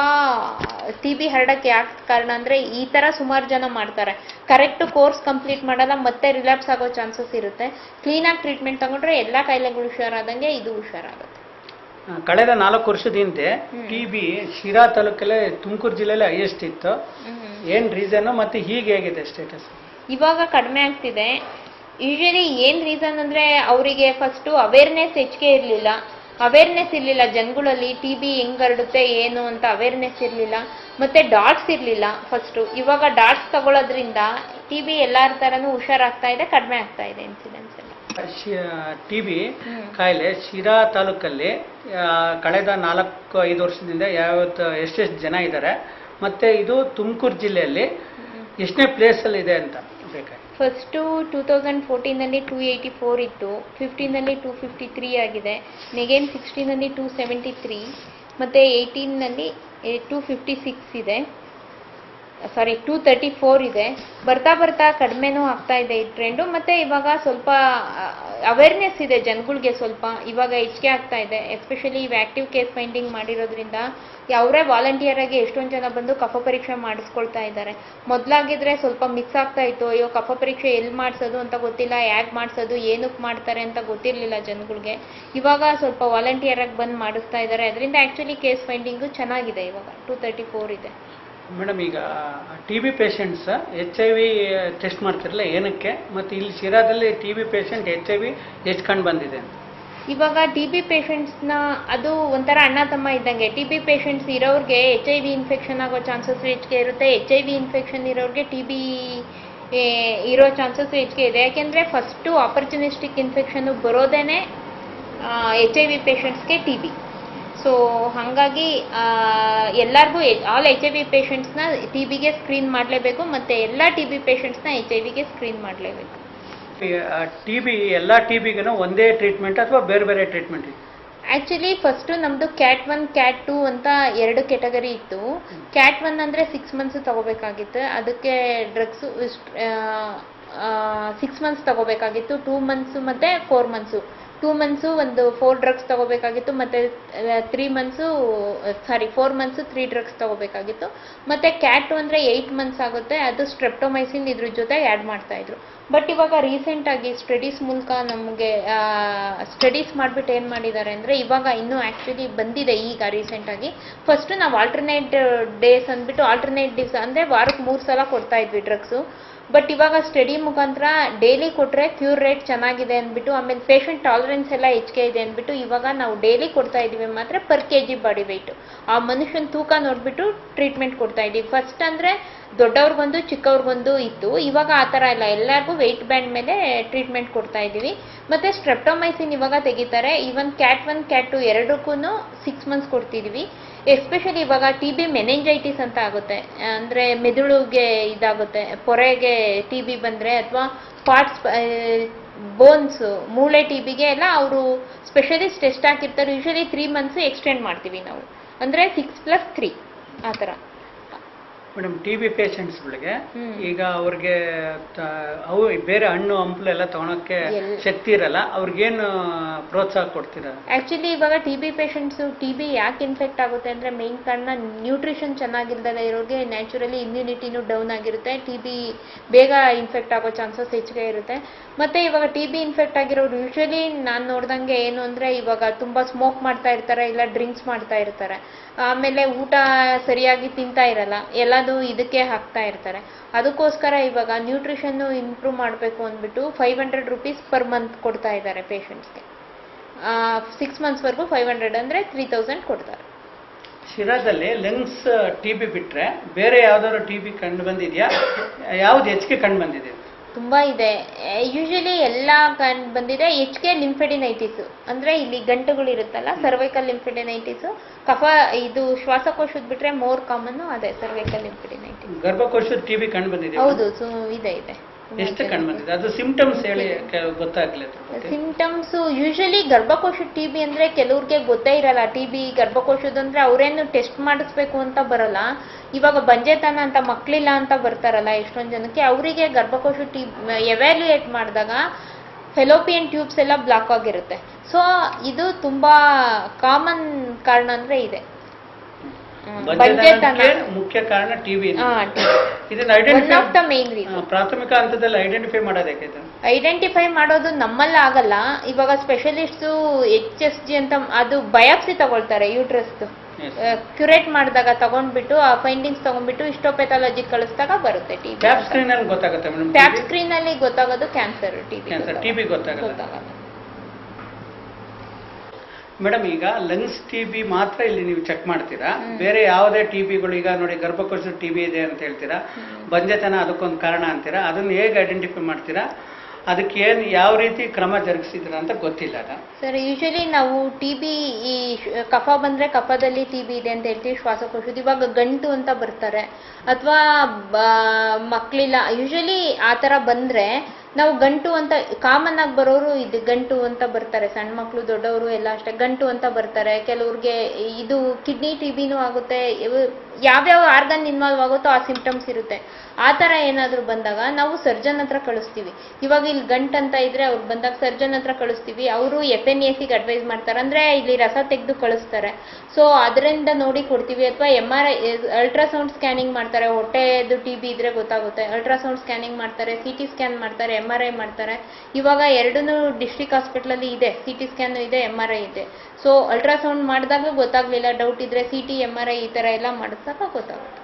ಟಿ ಬಿ ಹರಡಕ್ಕೆ ಯಾಕೆ ಕಾರಣ ಅಂದ್ರೆ ಈ ತರ ಸುಮಾರು ಜನ ಮಾಡ್ತಾರೆ ಕರೆಕ್ಟ್ ಕೋರ್ಸ್ ಕಂಪ್ಲೀಟ್ ಮಾಡಲ್ಲ ಮತ್ತೆ ರಿಲ್ಯಾಪ್ಸ್ ಆಗೋ ಚಾನ್ಸಸ್ ಇರುತ್ತೆ ಕ್ಲೀನಾಗಿ ಟ್ರೀಟ್ಮೆಂಟ್ ತಗೊಂಡ್ರೆ ಎಲ್ಲಾ ಕಾಯಿಲೆಗಳು ಹುಷಾರಾದಂಗೆ ಇದು ಹುಷಾರಾಗುತ್ತೆ ಆ, ಕಳೆದ ನಾಲ್ಕು ವರ್ಷದ ಹಿಂದೆ ಟಿ ಬಿ ಶಿರಾ ತಾಲೂಕಲ್ಲೇ ತುಮಕೂರು ಜಿಲ್ಲೆಯಲ್ಲಿ ಹೈಯೆಸ್ಟ್ ಇತ್ತು ಏನ್ ರೀಸನ್ ಮತ್ತೆ ಹೀಗೆ ಹೇಗಿದೆ ಸ್ಟೇಟಸ್ ಇವಾಗ ಕಡಿಮೆ ಆಗ್ತಿದೆ ಯೂಶಲಿ ಏನ್ ರೀಸನ್ ಅಂದ್ರೆ ಅವರಿಗೆ ಫಸ್ಟ್ ಅವೇರ್ನೆಸ್ ಹೆಚ್ಚಿಗೆ ಇರಲಿಲ್ಲ ಅವೇರ್ನೆಸ್ ಇರಲಿಲ್ಲ ಜನಗಳಲ್ಲಿ ಟಿ ಬಿ ಹೆಂಗ್ ಹರಡುತ್ತೆ ಏನು ಅಂತ ಅವೇರ್ನೆಸ್ ಇರಲಿಲ್ಲ ಮತ್ತೆ ಡಾಟ್ಸ್ ಇರಲಿಲ್ಲ ಫಸ್ಟ್ ಇವಾಗ ಡಾಟ್ಸ್ ತಗೊಳ್ಳೋದ್ರಿಂದ ಟಿ ಬಿ ಎಲ್ಲಾರ ತರನು ಹುಷಾರಾಗ್ತಾ ಇದೆ ಕಡಿಮೆ ಆಗ್ತಾ ಇದೆ ಇನ್ಸಿಡೆನ್ಸ್ ಎಲ್ಲ ಟಿ ಬಿ ಹ್ಮ್. ಕಾಯಿಲೆ ಶಿರಾ ತಾಲೂಕಲ್ಲಿ ಆ, ಕಳೆದ ನಾಲ್ಕು ಐದು ವರ್ಷದಿಂದ ಯಾವತ್ತು ಎಷ್ಟೆಷ್ಟು ಜನ ಇದ್ದಾರೆ ಮತ್ತೆ ಇದು ತುಮಕೂರು ಜಿಲ್ಲೆಯಲ್ಲಿ ಎಷ್ಟನೇ ಪ್ಲೇಸಲ್ಲಿ ಇದೆ ಅಂತ ಬೇಕಾಗಿ ಫಸ್ಟು ಟೂ ತೌಸಂಡ್ ಫೋರ್ಟೀನಲ್ಲಿ ಟೂ ಏಯ್ಟಿ ಫೋರ್ ಇತ್ತು ಫಿಫ್ಟೀನಲ್ಲಿ ಟೂ ಫಿಫ್ಟಿ ತ್ರೀ ಆಗಿದೆ ನೆಗೇನ್ ಸಿಕ್ಸ್ಟೀನಲ್ಲಿ ಟೂ ಸೆವೆಂಟಿ ತ್ರೀ ಮತ್ತು ಏಯ್ಟೀನ್ನಲ್ಲಿ ಟೂ ಫಿಫ್ಟಿ ಸಿಕ್ಸ್ ಇದೆ ಸಾರಿ ಟೂ ತರ್ಟಿ ಫೋರ್ ಇದೆ ಬರ್ತಾ ಬರ್ತಾ ಕಡಿಮೆನೂ ಆಗ್ತಾ ಇದೆ ಈ ಟ್ರೆಂಡು ಮತ್ತೆ ಇವಾಗ ಸ್ವಲ್ಪ ಅವೇರ್ನೆಸ್ ಇದೆ ಜನಗಳಿಗೆ ಸ್ವಲ್ಪ ಇವಾಗ ಹೆಚ್ಚಿಗೆ ಆಗ್ತಾ ಇದೆ ಎಸ್ಪೆಷಲಿ ಇವು ಆಕ್ಟಿವ್ ಕೇಸ್ ಫೈಂಡಿಂಗ್ ಮಾಡಿರೋದ್ರಿಂದ ಅವರೇ ವಾಲಂಟಿಯರ್ ಆಗಿ ಎಷ್ಟೊಂದು ಜನ ಬಂದು ಕಫ ಪರೀಕ್ಷೆ ಮಾಡಿಸ್ಕೊಳ್ತಾ ಇದ್ದಾರೆ ಮೊದಲಾಗಿದ್ರೆ ಸ್ವಲ್ಪ ಮಿಸ್ ಆಗ್ತಾ ಇತ್ತು ಅಯ್ಯೋ ಕಫ ಪರೀಕ್ಷೆ ಎಲ್ಲಿ ಮಾಡಿಸೋದು ಅಂತ ಗೊತ್ತಿಲ್ಲ ಯಾಕೆ ಮಾಡಿಸೋದು ಏನಕ್ಕೆ ಮಾಡ್ತಾರೆ ಅಂತ ಗೊತ್ತಿರಲಿಲ್ಲ ಜನಗಳಿಗೆ ಇವಾಗ ಸ್ವಲ್ಪ ವಾಲಂಟಿಯರ್ ಆಗಿ ಬಂದು ಮಾಡಿಸ್ತಾ ಇದ್ದಾರೆ ಅದರಿಂದ ಆ್ಯಕ್ಚುಲಿ ಕೇಸ್ ಫೈಂಡಿಂಗು ಚೆನ್ನಾಗಿದೆ ಇವಾಗ ಟೂ ತರ್ಟಿ ಫೋರ್ ಇದೆ ಮೇಡಮ್ ಈಗ T B patients H I V test ಮಾಡ್ತಿರಲ್ಲ ಏನಕ್ಕೆ ಮತ್ತು ಇಲ್ಲಿ ಶಿರಾದಲ್ಲಿ T B patient H I V ಎಷ್ಟು ಕಂಡು ಬಂದಿದೆ ಅಂತ ಇವಾಗ ಟಿ ಬಿ ಪೇಷಂಟ್ಸ್ನ ಅದು ಒಂಥರ ಅಣ್ಣ ತಮ್ಮ ಇದ್ದಂಗೆ ಟಿ ಬಿ ಪೇಷಂಟ್ಸ್ ಇರೋರಿಗೆ ಎಚ್ ಐ ವಿ ಇನ್ಫೆಕ್ಷನ್ ಆಗೋ ಚಾನ್ಸಸ್ ಹೆಚ್ಚಿಗೆ ಇರುತ್ತೆ ಎಚ್ ಐ ವಿ ಇನ್ಫೆಕ್ಷನ್ ಇರೋರಿಗೆ ಟಿ ಬಿ ಇರೋ ಚಾನ್ಸಸ್ ಹೆಚ್ಚಿಗೆ ಇದೆ ಯಾಕೆಂದರೆ ಫಸ್ಟು ಆಪರ್ಚುನಿಸ್ಟಿಕ್ ಇನ್ಫೆಕ್ಷನ್ನು ಬರೋದೇ ಎಚ್ ಐ ವಿ ಪೇಷಂಟ್ಸ್ಗೆ ಟಿ ಬಿ ಸೊ ಹಾಗಾಗಿ ಎಲ್ಲರಿಗೂ ಆಲ್ ಎಚ್ ಐ ವಿ ಪೇಷಂಟ್ಸ್ನ ಟಿ ಬಿಗೆ ಸ್ಕ್ರೀನ್ ಮಾಡಲೇಬೇಕು ಮತ್ತು ಎಲ್ಲ ಟಿ ಬಿ ಪೇಷಂಟ್ಸ್ನ ಎಚ್ ಐ ವಿಗೆ ಸ್ಕ್ರೀನ್ ಮಾಡಲೇಬೇಕು ಟಿ ಬಿ ಎಲ್ಲ ಟಿ ಬಿಗೂ ಒಂದೇ ಟ್ರೀಟ್ಮೆಂಟ್ ಅಥವಾ ಬೇರೆ ಬೇರೆ ಟ್ರೀಟ್ಮೆಂಟ್ ಇದೆ ಆ್ಯಕ್ಚುಲಿ ಫಸ್ಟು ನಮ್ಮದು ಕ್ಯಾಟ್ ಒನ್ ಕ್ಯಾಟ್ ಟು ಅಂತ ಎರಡು ಕೆಟಗರಿ ಇತ್ತು ಕ್ಯಾಟ್ ಒನ್ ಅಂದರೆ ಸಿಕ್ಸ್ ಮಂತ್ಸ್ ತಗೋಬೇಕಾಗಿತ್ತು ಅದಕ್ಕೆ ಡ್ರಗ್ಸು ಸಿಕ್ಸ್ ಮಂತ್ಸ್ ತಗೋಬೇಕಾಗಿತ್ತು ಟೂ ಮಂತ್ಸು ಮತ್ತು ಫೋರ್ ಮಂತ್ಸು ಟೂ ಮಂತ್ಸು ಒಂದು ಫೋರ್ ಡ್ರಗ್ಸ್ ತಗೋಬೇಕಾಗಿತ್ತು ಮತ್ತು three months sorry four months three drugs ತಗೋಬೇಕಾಗಿತ್ತು ಮತ್ತು ಕ್ಯಾಟ್ ಅಂದರೆ ಏಯ್ಟ್ ಮಂತ್ಸ್ ಆಗುತ್ತೆ ಅದು ಸ್ಟ್ರೆಪ್ಟೊಮೈಸಿನ್ ಇದ್ರ ಜೊತೆ ಆ್ಯಡ್ ಮಾಡ್ತಾಯಿದ್ರು ಬಟ್ ಇವಾಗ ರೀಸೆಂಟಾಗಿ ಸ್ಟಡೀಸ್ ಮೂಲಕ ನಮಗೆ ಸ್ಟಡೀಸ್ ಮಾಡಿಬಿಟ್ಟು ಏನು ಮಾಡಿದ್ದಾರೆ ಅಂದರೆ ಇವಾಗ ಇನ್ನೂ ಆ್ಯಕ್ಚುಲಿ ಬಂದಿದೆ ಈಗ ರೀಸೆಂಟಾಗಿ ಫಸ್ಟು ನಾವು ಆಲ್ಟರ್ನೇಟ್ ಡೇಸ್ ಅಂದ್ಬಿಟ್ಟು ಆಲ್ಟರ್ನೇಟ್ ಡೇಸ್ ಅಂದರೆ ವಾರಕ್ಕೆ ಮೂರು ಸಲ ಕೊಡ್ತಾ ಇದ್ವಿ ಡ್ರಗ್ಸು ಬಟ್ ಇವಾಗ ಸ್ಟಡಿ ಮುಖಾಂತರ ಡೈಲಿ ಕೊಟ್ಟರೆ ಕ್ಯೂರ್ ರೇಟ್ ಚೆನ್ನಾಗಿದೆ ಅಂದ್ಬಿಟ್ಟು ಆಮೇಲೆ ಪೇಷಂಟ್ ಟಾಲರೆನ್ಸ್ ಎಲ್ಲ ಹೆಚ್ಚಿಗೆ ಇದೆ ಅಂದ್ಬಿಟ್ಟು ಇವಾಗ ನಾವು ಡೈಲಿ ಕೊಡ್ತಾ ಇದ್ದೀವಿ ಮಾತ್ರ per K G body weight ಆ ಮನುಷ್ಯನ ತೂಕ ನೋಡಿಬಿಟ್ಟು ಟ್ರೀಟ್ಮೆಂಟ್ ಕೊಡ್ತಾ ಇದ್ದೀವಿ ಫಸ್ಟ್ ಅಂದರೆ ದೊಡ್ಡವ್ರಿಗೊಂದು ಚಿಕ್ಕವ್ರಿಗೊಂದು ಇತ್ತು ಇವಾಗ ಆ ಥರ ಇಲ್ಲ ಎಲ್ಲರಿಗೂ ವೆಯ್ಟ್ ಬ್ಯಾಂಡ್ ಮೇಲೆ ಟ್ರೀಟ್ಮೆಂಟ್ ಕೊಡ್ತಾ ಇದ್ದೀವಿ ಮತ್ತು ಸ್ಟ್ರೆಪ್ಟೊಮೈಸಿನ್ ಇವಾಗ ತೆಗಿತಾರೆ even cat one cat two ಎರಡಕ್ಕೂ ಸಿಕ್ಸ್ ಮಂತ್ಸ್ ಕೊಡ್ತಿದ್ದೀವಿ ಎಸ್ಪೆಷಲಿ ಇವಾಗ ಟಿ ಬಿ ಮೆನೆಂಜೈಟಿಸ್ ಅಂತ ಆಗುತ್ತೆ ಅಂದರೆ ಮೆದುಳುಗೆ ಇದಾಗುತ್ತೆ ಪೊರೆಗೆ ಟಿ ಬಿ ಬಂದರೆ ಅಥವಾ ಪಾರ್ಟ್ಸ್ ಬೋನ್ಸ್ ಮೂಳೆ ಟಿ ಬಿಗೆ ಎಲ್ಲ ಅವರು ಸ್ಪೆಷಲಿಸ್ಟ್ ಎಷ್ಟು ಹಾಕಿರ್ತಾರೆ ಯೂಶಲಿ ತ್ರೀ ಮಂತ್ಸ್ ಎಕ್ಸ್ಟೆಂಡ್ ಮಾಡ್ತೀವಿ ನಾವು ಅಂದರೆ ಸಿಕ್ಸ್ ಪ್ಲಸ್ ತ್ರೀ ಆ ಥರ ಮೇಡಮ್ ಟಿ ಬಿ ಪೇಷಂಟ್ಸ್ಗಳಿಗೆ ಹ್ಮ್. ಈಗ ಅವ್ರಿಗೆ ತ- ಅವು ಬೇರೆ ಹಣ್ಣು ಹಂಪಲು ಎಲ್ಲ ತಗೊಳಕ್ಕೆ ಎಲ್- ಶಕ್ತಿ ಇರಲ್ಲ ಅವ್ರಿಗೇನು ಪ್ರೋತ್ಸಾಹ ಕೊಡ್ತೀರಾ ಆ್ಯಕ್ಚುಲಿ ಇವಾಗ T B patients T B ಯಾಕೆ ಇನ್ಫೆಕ್ಟ್ ಆಗುತ್ತೆ ಅಂದರೆ ಮೇನ್ ಕಾರಣ ನ್ಯೂಟ್ರಿಷನ್ ಚೆನ್ನಾಗಿಲ್ದಲೆ ಇರೋರಿಗೆ ನ್ಯಾಚುರಲಿ ಇಮ್ಯುನಿಟಿನೂ ಡೌನ್ ಆಗಿರುತ್ತೆ ಟಿ ಬಿ ಬೇಗ ಇನ್ಫೆಕ್ಟ್ ಆಗೋ ಚಾನ್ಸಸ್ ಹೆಚ್ಚಿಗೆ ಇರುತ್ತೆ ಮತ್ತು ಇವಾಗ ಟಿ ಬಿ ಇನ್ಫೆಕ್ಟ್ ಆಗಿರೋರು ಯೂಶ್ವಲಿ ನಾನು ನೋಡ್ದಂಗೆ ಏನು ಅಂದರೆ ಇವಾಗ ತುಂಬ ಸ್ಮೋಕ್ ಮಾಡ್ತಾ ಇರ್ತಾರೆ ಇಲ್ಲ ಡ್ರಿಂಕ್ಸ್ ಮಾಡ್ತಾ ಇರ್ತಾರೆ ಆಮೇಲೆ ಊಟ ಸರಿಯಾಗಿ ತಿಂತಾ ಇರಲ್ಲ ಎಲ್ಲದು ಇದಕ್ಕೆ ಹಾಕ್ತಾ ಇರ್ತಾರೆ ಅದಕ್ಕೋಸ್ಕರ ಇವಾಗ ನ್ಯೂಟ್ರಿಷನ್ನು ಇಂಪ್ರೂವ್ ಮಾಡಬೇಕು ಅಂದ್ಬಿಟ್ಟು five hundred rupees per month ಕೊಡ್ತಾ ಇದ್ದಾರೆ ಪೇಷಂಟ್ಸ್ಗೆ ಸಿಕ್ಸ್ ಮಂತ್ಸ್ವರೆಗೂ ಫೈವ್ ಹಂಡ್ರೆಡ್ ಅಂದರೆ ತ್ರೀ ತೌಸಂಡ್ ಕೊಡ್ತಾರೆ ಶಿರಾದಲ್ಲಿ ಲಂಗ್ಸ್ ಟಿ ಬಿ ಬಿಟ್ರೆ ಬೇರೆ ಯಾವ್ದಾದ್ರು ಟಿ ಬಿ ಕಂಡು ಬಂದಿದ್ಯಾ ಯಾವ್ದು ಹೆಚ್ಚಿಗೆ ಕಂಡು ಬಂದಿದೆ ತುಂಬ ಇದೆ ಯೂಶಲಿ ಎಲ್ಲ ಕಣ್ ಬಂದಿದೆ ಹೆಚ್ಚಿಗೆ ಲಿಂಫೆಡಿನೈಟಿಸು ಅಂದರೆ ಇಲ್ಲಿ ಗಂಟುಗಳು ಇರುತ್ತಲ್ಲ ಸರ್ವೈಕಲ್ ಲಿಂಫೆಡಿನೈಟಿಸು ಕಫ ಇದು ಶ್ವಾಸಕೋಶದ ಬಿಟ್ರೆ ಮೋರ್ ಕಾಮನ್ನು ಅದೇ ಸರ್ವೈಕಲ್ ಲಿಂಫೆಡಿನೈಟಿಸ್ ಗರ್ಭಕೋಶದ ಟಿ ಬಿ ಕಂಡು ಬಂದಿದೆ ಹೌದು ಸೊ ಇದೆ ಇದೆ ಎಷ್ಟು ಕಂಡು ಬಂದಿದೆ ಅದು ಸಿಂಪ್ಟಮ್ಸ್ ಹೇಳಿ ಕೆ- ಗೊತ್ತಾಗ್ಲಿ ಅದ್ರ ಬಗ್ಗೆ. ಸಿಂಪ್ಟಮ್ಸು ಯೂಶಲಿ ಗರ್ಭಕೋಶದ ಟಿ ಬಿ ಅಂದರೆ ಕೆಲವ್ರಿಗೆ ಗೊತ್ತೇ ಇರಲ್ಲ ಟಿ ಬಿ ಗರ್ಭಕೋಶದಂದ್ರೆ ಅವರೇನು ಟೆಸ್ಟ್ ಮಾಡಿಸ್ಬೇಕು ಅಂತ ಬರಲ್ಲ ಇವಾಗ ಬಂಜೆತನ ಅಂತ ಮಕ್ಕಳಿಲ್ಲ ಅಂತ ಬರ್ತಾರಲ್ಲ ಎಷ್ಟೊಂದು ಜನಕ್ಕೆ ಅವರಿಗೆ ಗರ್ಭಕೋಶ ಟಿ ಎವ್ಯಾಲ್ಯೂಯೇಟ್ ಮಾಡಿದಾಗ ಫೆಲೋಪಿಯನ್ ಟ್ಯೂಬ್ಸ್ ಎಲ್ಲ ಬ್ಲಾಕ್ ಆಗಿರುತ್ತೆ ಸೊ ಇದು ತುಂಬ ಕಾಮನ್ ಕಾರಣ ಅಂದರೆ ಇದೆ ಹ್ಮ್. ಬಂಜೆತನ ಬಂಜೆತನಕ್ಕೆ ಮುಖ್ಯ ಕಾರಣ ಟಿ ಬಿ ಹಾಂ ಇದನ್ನ one identify of the main reason ಪ್ರಾಥಮಿಕ ಹಂತದಲ್ಲಿ ಐಡೆಂಟಿಫೈ ಮಾಡೋದಕ್ಕೆ ಇದನ್ನ ಐಡೆಂಟಿಫೈ ಮಾಡೋದು ನಮ್ಮಲ್ಲಿ ಆಗಲ್ಲ ಇವಾಗ ಸ್ಪೆಷಲಿಸ್ಟು ಎಚ್ ಎಸ್ ಜಿ ಅಂತ ಅದು ಬಯಾಪ್ಸಿ ತಗೊಳ್ತಾರೆ ಯೂಟ್ರಸ್ದು Yes. ಕ್ಯುರೇಟ್ ಮಾಡಿದಾಗ ತಗೊಂಡ್ಬಿಟ್ಟು ಆ ಫೈಂಡಿಂಗ್ಸ್ ತಗೊಂಡ್ಬಿಟ್ಟು ಇಸ್ಟೋಪೆಥಾಲಜಿ ಕಳಿಸಿದಾಗ ಬರುತ್ತೆ ಟಿ ಬಿ ಟ್ಯಾಪ್ ಸ್ಕ್ರೀನ್ ಅಲ್ಲಿ ಗೊತ್ತಾಗುತ್ತೆ ಮೇಡಮ್ ಟ್ಯಾಪ್ ಸ್ಕ್ರೀನ್ ಅಲ್ಲಿ ಗೊತ್ತಾಗೋದು cancer T B Cancer, TB ಗೊತ್ತಾಗಲ್ಲ. ಗೊತ್ತಾಗಲ್ಲ ಮೇಡಮ್ ಈಗ ಲಂಗ್ಸ್ ಟಿ ಬಿ ಮಾತ್ರ ಇಲ್ಲಿ ನೀವು ಚೆಕ್ ಮಾಡ್ತೀರಾ ಬೇರೆ ಯಾವುದೇ ಟಿ ಬಿಗಳು ಈಗ ನೋಡಿ ಗರ್ಭಕೋಶದ ಟಿ ಬಿ ಇದೆ ಅಂತ ಹೇಳ್ತೀರಾ ಬಂಜೆತನ ಅದಕ್ಕೊಂದು ಕಾರಣ ಅಂತೀರಾ ಅದನ್ನ ಹೇಗೆ ಐಡೆಂಟಿಫೈ ಮಾಡ್ತೀರಾ ಅದಕ್ಕೆ ಏನು ಯಾವ ರೀತಿ ಕ್ರಮ ಜರುಗಿಸಿದ್ದೀರಾ ಅಂತ ಗೊತ್ತಿಲ್ಲ ಅದು ಸರ್ ಯೂಶಲಿ ನಾವು ಟಿ ಬಿ ಈ ಶ್- ಕಫ ಬಂದ್ರೆ ಕಫದಲ್ಲಿ ಟಿ ಬಿ ಇದೆ ಅಂತ ಹೇಳ್ತೀವಿ ಶ್ವಾಸಕೋಶದ ಇವಾಗ ಗಂಟು ಅಂತ ಬರ್ತಾರೆ ಅಥವಾ ಮಕ್ಕಳಿಲ್ಲ ಯೂಶಲಿ ಆ ಥರ ಬಂದರೆ ನಾವು ಗಂಟು ಅಂತ ಕಾಮನ್ ಆಗಿ ಬರೋರು ಇದು ಗಂಟು ಅಂತ ಬರ್ತಾರೆ ಸಣ್ಣ ಮಕ್ಕಳು ದೊಡ್ಡವರು ಎಲ್ಲ ಅಷ್ಟೇ ಗಂಟು ಅಂತ ಬರ್ತಾರೆ ಕೆಲವ್ರಿಗೆ ಇದು ಕಿಡ್ನಿ ಟಿ ಬಿನೂ ಆಗುತ್ತೆ ಇವು- ಯಾವ್ಯಾವ ಆರ್ಗನ್ ಇನ್ವಾಲ್ವ್ ಆಗುತ್ತೋ ಆ ಸಿಂಪ್ಟಮ್ಸ್ ಇರುತ್ತೆ ಆ ಥರ ಏನಾದರೂ ಬಂದಾಗ ನಾವು ಸರ್ಜನ್ ಹತ್ರ ಕಳಿಸ್ತೀವಿ ಇವಾಗ ಇಲ್ಲಿ ಗಂಟ್ ಅಂತ ಇದ್ರೆ ಅವ್ರು ಬಂದಾಗ ಸರ್ಜನ್ ಹತ್ರ ಕಳಿಸ್ತೀವಿ ಅವರು ಎಫ್ ಎನ್ ಎ ಸಿಗೆ ಅಡ್ವೈಸ್ ಮಾಡ್ತಾರೆ ಅಂದ್ರೆ ಇಲ್ಲಿ ರಸ ತೆಗೆದು ಕಳಿಸ್ತಾರೆ ಸೊ ಅದರಿಂದ ನೋಡಿ ಕೊಡ್ತೀವಿ ಅಥವಾ M R I ultrasound scanning ಮಾಡ್ತಾರೆ ಹೊಟ್ಟೆದು ಟಿ ಬಿ ಇದ್ರೆ ಗೊತ್ತಾಗುತ್ತೆ ಅಲ್ಟ್ರಾಸೌಂಡ್ ಸ್ಕ್ಯಾನಿಂಗ್ ಮಾಡ್ತಾರೆ ಸಿ ಟಿ ಸ್ಕ್ಯಾನ್ ಮಾಡ್ತಾರೆ ಎಮ್ ಆರ್ ಐ ಮಾಡ್ತಾರೆ ಇವಾಗ ಎರಡೂ ಡಿಸ್ಟ್ರಿಕ್ಟ್ ಹಾಸ್ಪಿಟ್ಲಲ್ಲಿ ಇದೆ ಸಿ ಟಿ ಸ್ಕ್ಯಾನ್ ಇದೆ ಎಮ್ ಆರ್ ಐ ಇದೆ ಸೊ ಅಲ್ಟ್ರಾಸೌಂಡ್ ಮಾಡಿದಾಗ ಗೊತ್ತಾಗ್ಲಿಲ್ಲ ಡೌಟ್ ಇದ್ರೆ C T M R I ಈ ಥರ ಎಲ್ಲ ಮಾಡಿದಾಗ ಗೊತ್ತಾಗುತ್ತೆ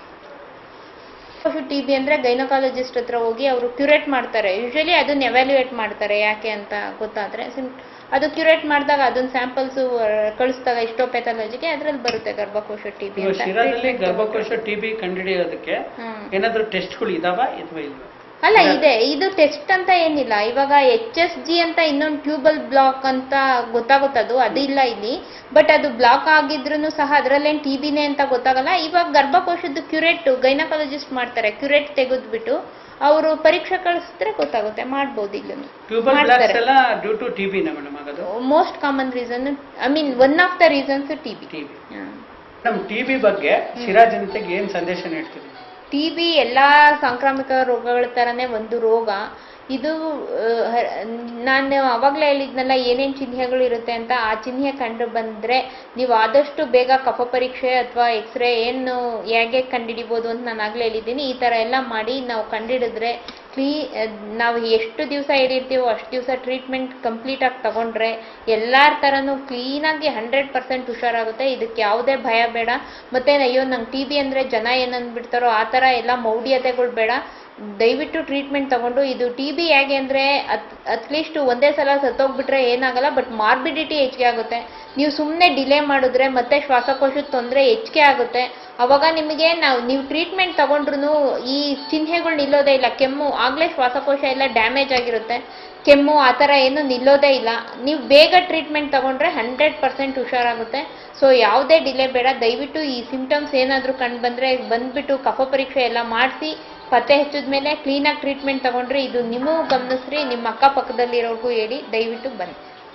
ಟಿ ಬಿ ಅಂದ್ರೆ ಗೈನಕಾಲಜಿಸ್ಟ್ ಹತ್ರ ಹೋಗಿ ಅವರು ಕ್ಯೂರೇಟ್ ಮಾಡ್ತಾರೆ ಯೂಶಲಿ ಅದನ್ನ ಎವ್ಯಾಲ್ಯೂಯೇಟ್ ಮಾಡ್ತಾರೆ ಯಾಕೆ ಅಂತ ಗೊತ್ತಾದ್ರೆ ಸಿಮ್- ಅದು ಕ್ಯೂರೇಟ್ ಮಾಡಿದಾಗ ಅದನ್ನ ಸ್ಯಾಂಪಲ್ಸ್ ಕಳಿಸಿದಾಗ ಇಷ್ಟೋಪೆಥಾಲಜಿಗೆ ಅದ್ರಲ್ಲಿ ಬರುತ್ತೆ ಗರ್ಭಕೋಶ ಟಿ ಬಿ ಇವಾಗ ಅಂತ ಶಿರಾದಲ್ಲಿ ಗರ್ಭಕೋಶ ಟಿ ಬಿ ಕಂಡುಹಿಡಿಯೋದಕ್ಕೆ ಹ್ಮ್. ಏನಾದ್ರೂ ಟೆಸ್ಟ್ಗಳು ಇದಾವ ಅಥವಾ ಇಲ್ವಾ ಅಲ್ಲ ಇದೆ ಇದು ಟೆಸ್ಟ್ ಅಂತ ಏನಿಲ್ಲ ಇವಾಗ ಎಚ್ ಎಸ್ ಜಿ ಅಂತ ಇನ್ನೊಂದು ಟ್ಯೂಬಲ್ ಬ್ಲಾಕ್ ಅಂತ ಗೊತ್ತಾಗುತ್ತದು ಅದಿಲ್ಲ ಇಲ್ಲಿ ಬಟ್ ಅದು ಬ್ಲಾಕ್ ಆಗಿದ್ರು ಸಹ ಅದರಲ್ಲೇನು ಟಿ ಬಿನೇ ಅಂತ ಗೊತ್ತಾಗಲ್ಲ ಇವಾಗ ಗರ್ಭಕೋಶದ ಕ್ಯೂರೇಟ್ ಗೈನಕಾಲಜಿಸ್ಟ್ ಮಾಡ್ತಾರೆ ಕ್ಯೂರೇಟ್ ತೆಗೆದ್ಬಿಟ್ಟು ಅವರು ಪರೀಕ್ಷೆ ಕಳಿಸಿದ್ರೆ ಗೊತ್ತಾಗುತ್ತೆ ಮಾಡ್ಬೋದು ಇಲ್ಲೂ ಟ್ಯೂಬಲ್ ಬ್ಲಾಕ್ಸ್ ಎಲ್ಲ ಡ್ಯೂ ಟು ಟಿ ಬಿನ ಮೇಡಮ್ ಆಗೋದು most common reason I mean one of the reasons T B T B madam T B ಬಗ್ಗೆ ಶಿರಾ ಜನತೆಗೆ ಏನ್ ಸಂದೇಶ ನೀಡ್ತೀರಿ ಟಿ ಬಿ ಎಲ್ಲ ಸಾಂಕ್ರಾಮಿಕ ರೋಗಗಳ ಥರನೇ ಒಂದು ರೋಗ ಇದು ನಾನು ಅವಾಗಲೇ ಹೇಳಿದ್ನಲ್ಲ ಏನೇನು ಚಿಹ್ನೆಗಳು ಇರುತ್ತೆ ಅಂತ ಆ ಚಿಹ್ನೆ ಕಂಡು ಬಂದರೆ ನೀವು ಆದಷ್ಟು ಬೇಗ ಕಫ ಪರೀಕ್ಷೆ ಅಥವಾ ಎಕ್ಸ್ರೇ ಏನು ಹೇಗೆ ಕಂಡುಹಿಡಿಬೋದು ಅಂತ ನಾನು ಆಗಲೇ ಹೇಳಿದ್ದೀನಿ ಈ ಥರ ಎಲ್ಲ ಮಾಡಿ ನಾವು ಕಂಡುಹಿಡಿದ್ರೆ ಕ್ಲೀ ನಾವು ಎಷ್ಟು ದಿವಸ ಹೇಳಿರ್ತೀವೋ ಅಷ್ಟು ದಿವಸ ಟ್ರೀಟ್ಮೆಂಟ್ ಕಂಪ್ಲೀಟಾಗಿ ತಗೊಂಡ್ರೆ ಎಲ್ಲರ ಥರನೂ ಕ್ಲೀನಾಗಿ ಹಂಡ್ರೆಡ್ ಪರ್ಸೆಂಟ್ ಹುಷಾರಾಗುತ್ತೆ ಇದಕ್ಕೆ ಯಾವುದೇ ಭಯ ಬೇಡ ಮತ್ತೆ ಅಯ್ಯೋ ನಂಗೆ ಟಿ ಬಿ ಅಂದರೆ ಜನ ಏನಂದ್ಬಿಡ್ತಾರೋ ಆ ಥರ ಎಲ್ಲ ಮೌಢ್ಯತೆಗಳು ಬೇಡ ದಯವಿಟ್ಟು ಟ್ರೀಟ್ಮೆಂಟ್ ತಗೊಂಡು ಇದು ಟಿ ಬಿ ಹೇಗೆ ಅಂದರೆ ಅತ್ ಅಟ್ಲೀಸ್ಟ್ ಒಂದೇ ಸಲ ಸತ್ತೋಗ್ಬಿಟ್ರೆ ಏನಾಗಲ್ಲ ಬಟ್ ಮಾರ್ಬಿಡಿಟಿ ಹೆಚ್ಚಿಗೆ ಆಗುತ್ತೆ ನೀವು ಸುಮ್ಮನೆ ಡಿಲೇ ಮಾಡಿದ್ರೆ ಮತ್ತೆ ಶ್ವಾಸಕೋಶದ ತೊಂದರೆ ಹೆಚ್ಚಿಗೆ ಆಗುತ್ತೆ ಅವಾಗ ನಿಮಗೆ ನಾವು ನೀವು ಟ್ರೀಟ್ಮೆಂಟ್ ತಗೊಂಡ್ರು ಈ ಚಿಹ್ನೆಗಳು ನಿಲ್ಲೋದೇ ಇಲ್ಲ ಕೆಮ್ಮು ಆಗಲೇ ಶ್ವಾಸಕೋಶ ಎಲ್ಲ ಡ್ಯಾಮೇಜ್ ಆಗಿರುತ್ತೆ ಕೆಮ್ಮು ಆ ಥರ ಏನು ನಿಲ್ಲೋದೇ ಇಲ್ಲ ನೀವು ಬೇಗ ಟ್ರೀಟ್ಮೆಂಟ್ ತಗೊಂಡ್ರೆ ಹಂಡ್ರೆಡ್ ಪರ್ಸೆಂಟ್ ಹುಷಾರಾಗುತ್ತೆ ಸೊ ಯಾವುದೇ ಡಿಲೇ ಬೇಡ ದಯವಿಟ್ಟು ಈ ಸಿಂಪ್ಟಮ್ಸ್ ಏನಾದರೂ ಕಂಡು ಬಂದರೆ ಬಂದ್ಬಿಟ್ಟು ಕಫ ಪರೀಕ್ಷೆ ಎಲ್ಲ ಮಾಡಿಸಿ ಪತ್ತೆ ಹಚ್ಚಿದ ಮೇಲೆ ಕ್ಲೀನಾಗಿ ಟ್ರೀಟ್ಮೆಂಟ್ ತಗೊಂಡ್ರೆ ಇದು ನಿಮಗೂ ಗಮನಿಸ್ರಿ ನಿಮ್ಮ ಅಕ್ಕಪಕ್ಕದಲ್ಲಿರೋರ್ಗೂ ಹೇಳಿ ದಯವಿಟ್ಟು ಬನ್ನಿ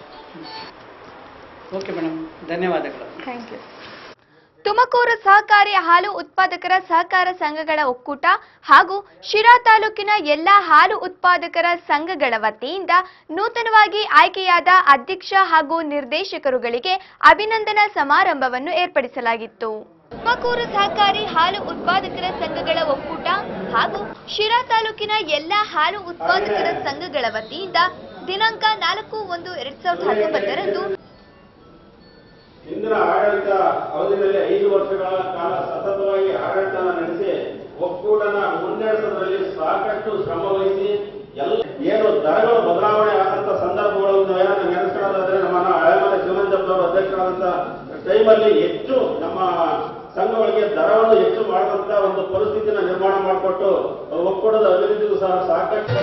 ಓಕೆ ಮೇಡಮ್ ಧನ್ಯವಾದಗಳು ಥ್ಯಾಂಕ್ ಯು ತುಮಕೂರು ಸಹಕಾರಿ ಹಾಲು ಉತ್ಪಾದಕರ ಸಹಕಾರ ಸಂಘಗಳ ಒಕ್ಕೂಟ ಹಾಗೂ ಶಿರಾ ತಾಲೂಕಿನ ಎಲ್ಲ ಹಾಲು ಉತ್ಪಾದಕರ ಸಂಘಗಳ ವತಿಯಿಂದ ನೂತನವಾಗಿ ಆಯ್ಕೆಯಾದ ಅಧ್ಯಕ್ಷ ಹಾಗೂ ನಿರ್ದೇಶಕರುಗಳಿಗೆ ಅಭಿನಂದನಾ ಸಮಾರಂಭವನ್ನು ಏರ್ಪಡಿಸಲಾಗಿತ್ತು ತುಮಕೂರು ಸಹಕಾರಿ ಹಾಲು ಉತ್ಪಾದಕರ ಸಂಘಗಳ ಒಕ್ಕೂಟ ಹಾಗೂ ಶಿರಾ ತಾಲೂಕಿನ ಎಲ್ಲ ಹಾಲು ಉತ್ಪಾದಕರ ಸಂಘಗಳ ವತಿಯಿಂದ ದಿನಾಂಕ ನಾಲ್ಕು ಒಂದು ಎರಡ್ ಸಾವಿರದ ಹತ್ತೊಂಬತ್ತರಂದು ಹಿಂದಿನ ಆಡಳಿತ ಅವಧಿಯಲ್ಲಿ ಐದು ವರ್ಷಗಳ ಕಾಲ ಸತತವಾಗಿ ಆಡಳಿತ ನಡೆಸಿ ಒಕ್ಕೂಟನ ಮುನ್ನಡೆಸೋದ್ರಲ್ಲಿ ಸಾಕಷ್ಟು ಶ್ರಮ ವಹಿಸಿ ಎಲ್ಲ ಏನು ದರಗಳು ಬದಲಾವಣೆ ಆದಂತ ಸಂದರ್ಭಗಳನ್ನು ಏನಾದ್ರು ನೆನೆಸ್ಕೊಳ್ಳೋದಾದ್ರೆ ನಮ್ಮ ಹಳೆಮನೆ ಶಿವನಂಜಪ್ಪನವರು ಅಧ್ಯಕ್ಷರಾದಂತ ಟೈಮಲ್ಲಿ ಹೆಚ್ಚು ನಮ್ಮ ಸಂಘಗಳಿಗೆ ದರವನ್ನು ಹೆಚ್ಚು ಮಾಡುವಂತ ಒಂದು ಪರಿಸ್ಥಿತಿನ ನಿರ್ಮಾಣ ಮಾಡಿಕೊಟ್ಟು ಒಕ್ಕೂಟದ ಅಭಿವೃದ್ಧಿಗೂ ಸಹ ಸಾಕಷ್ಟು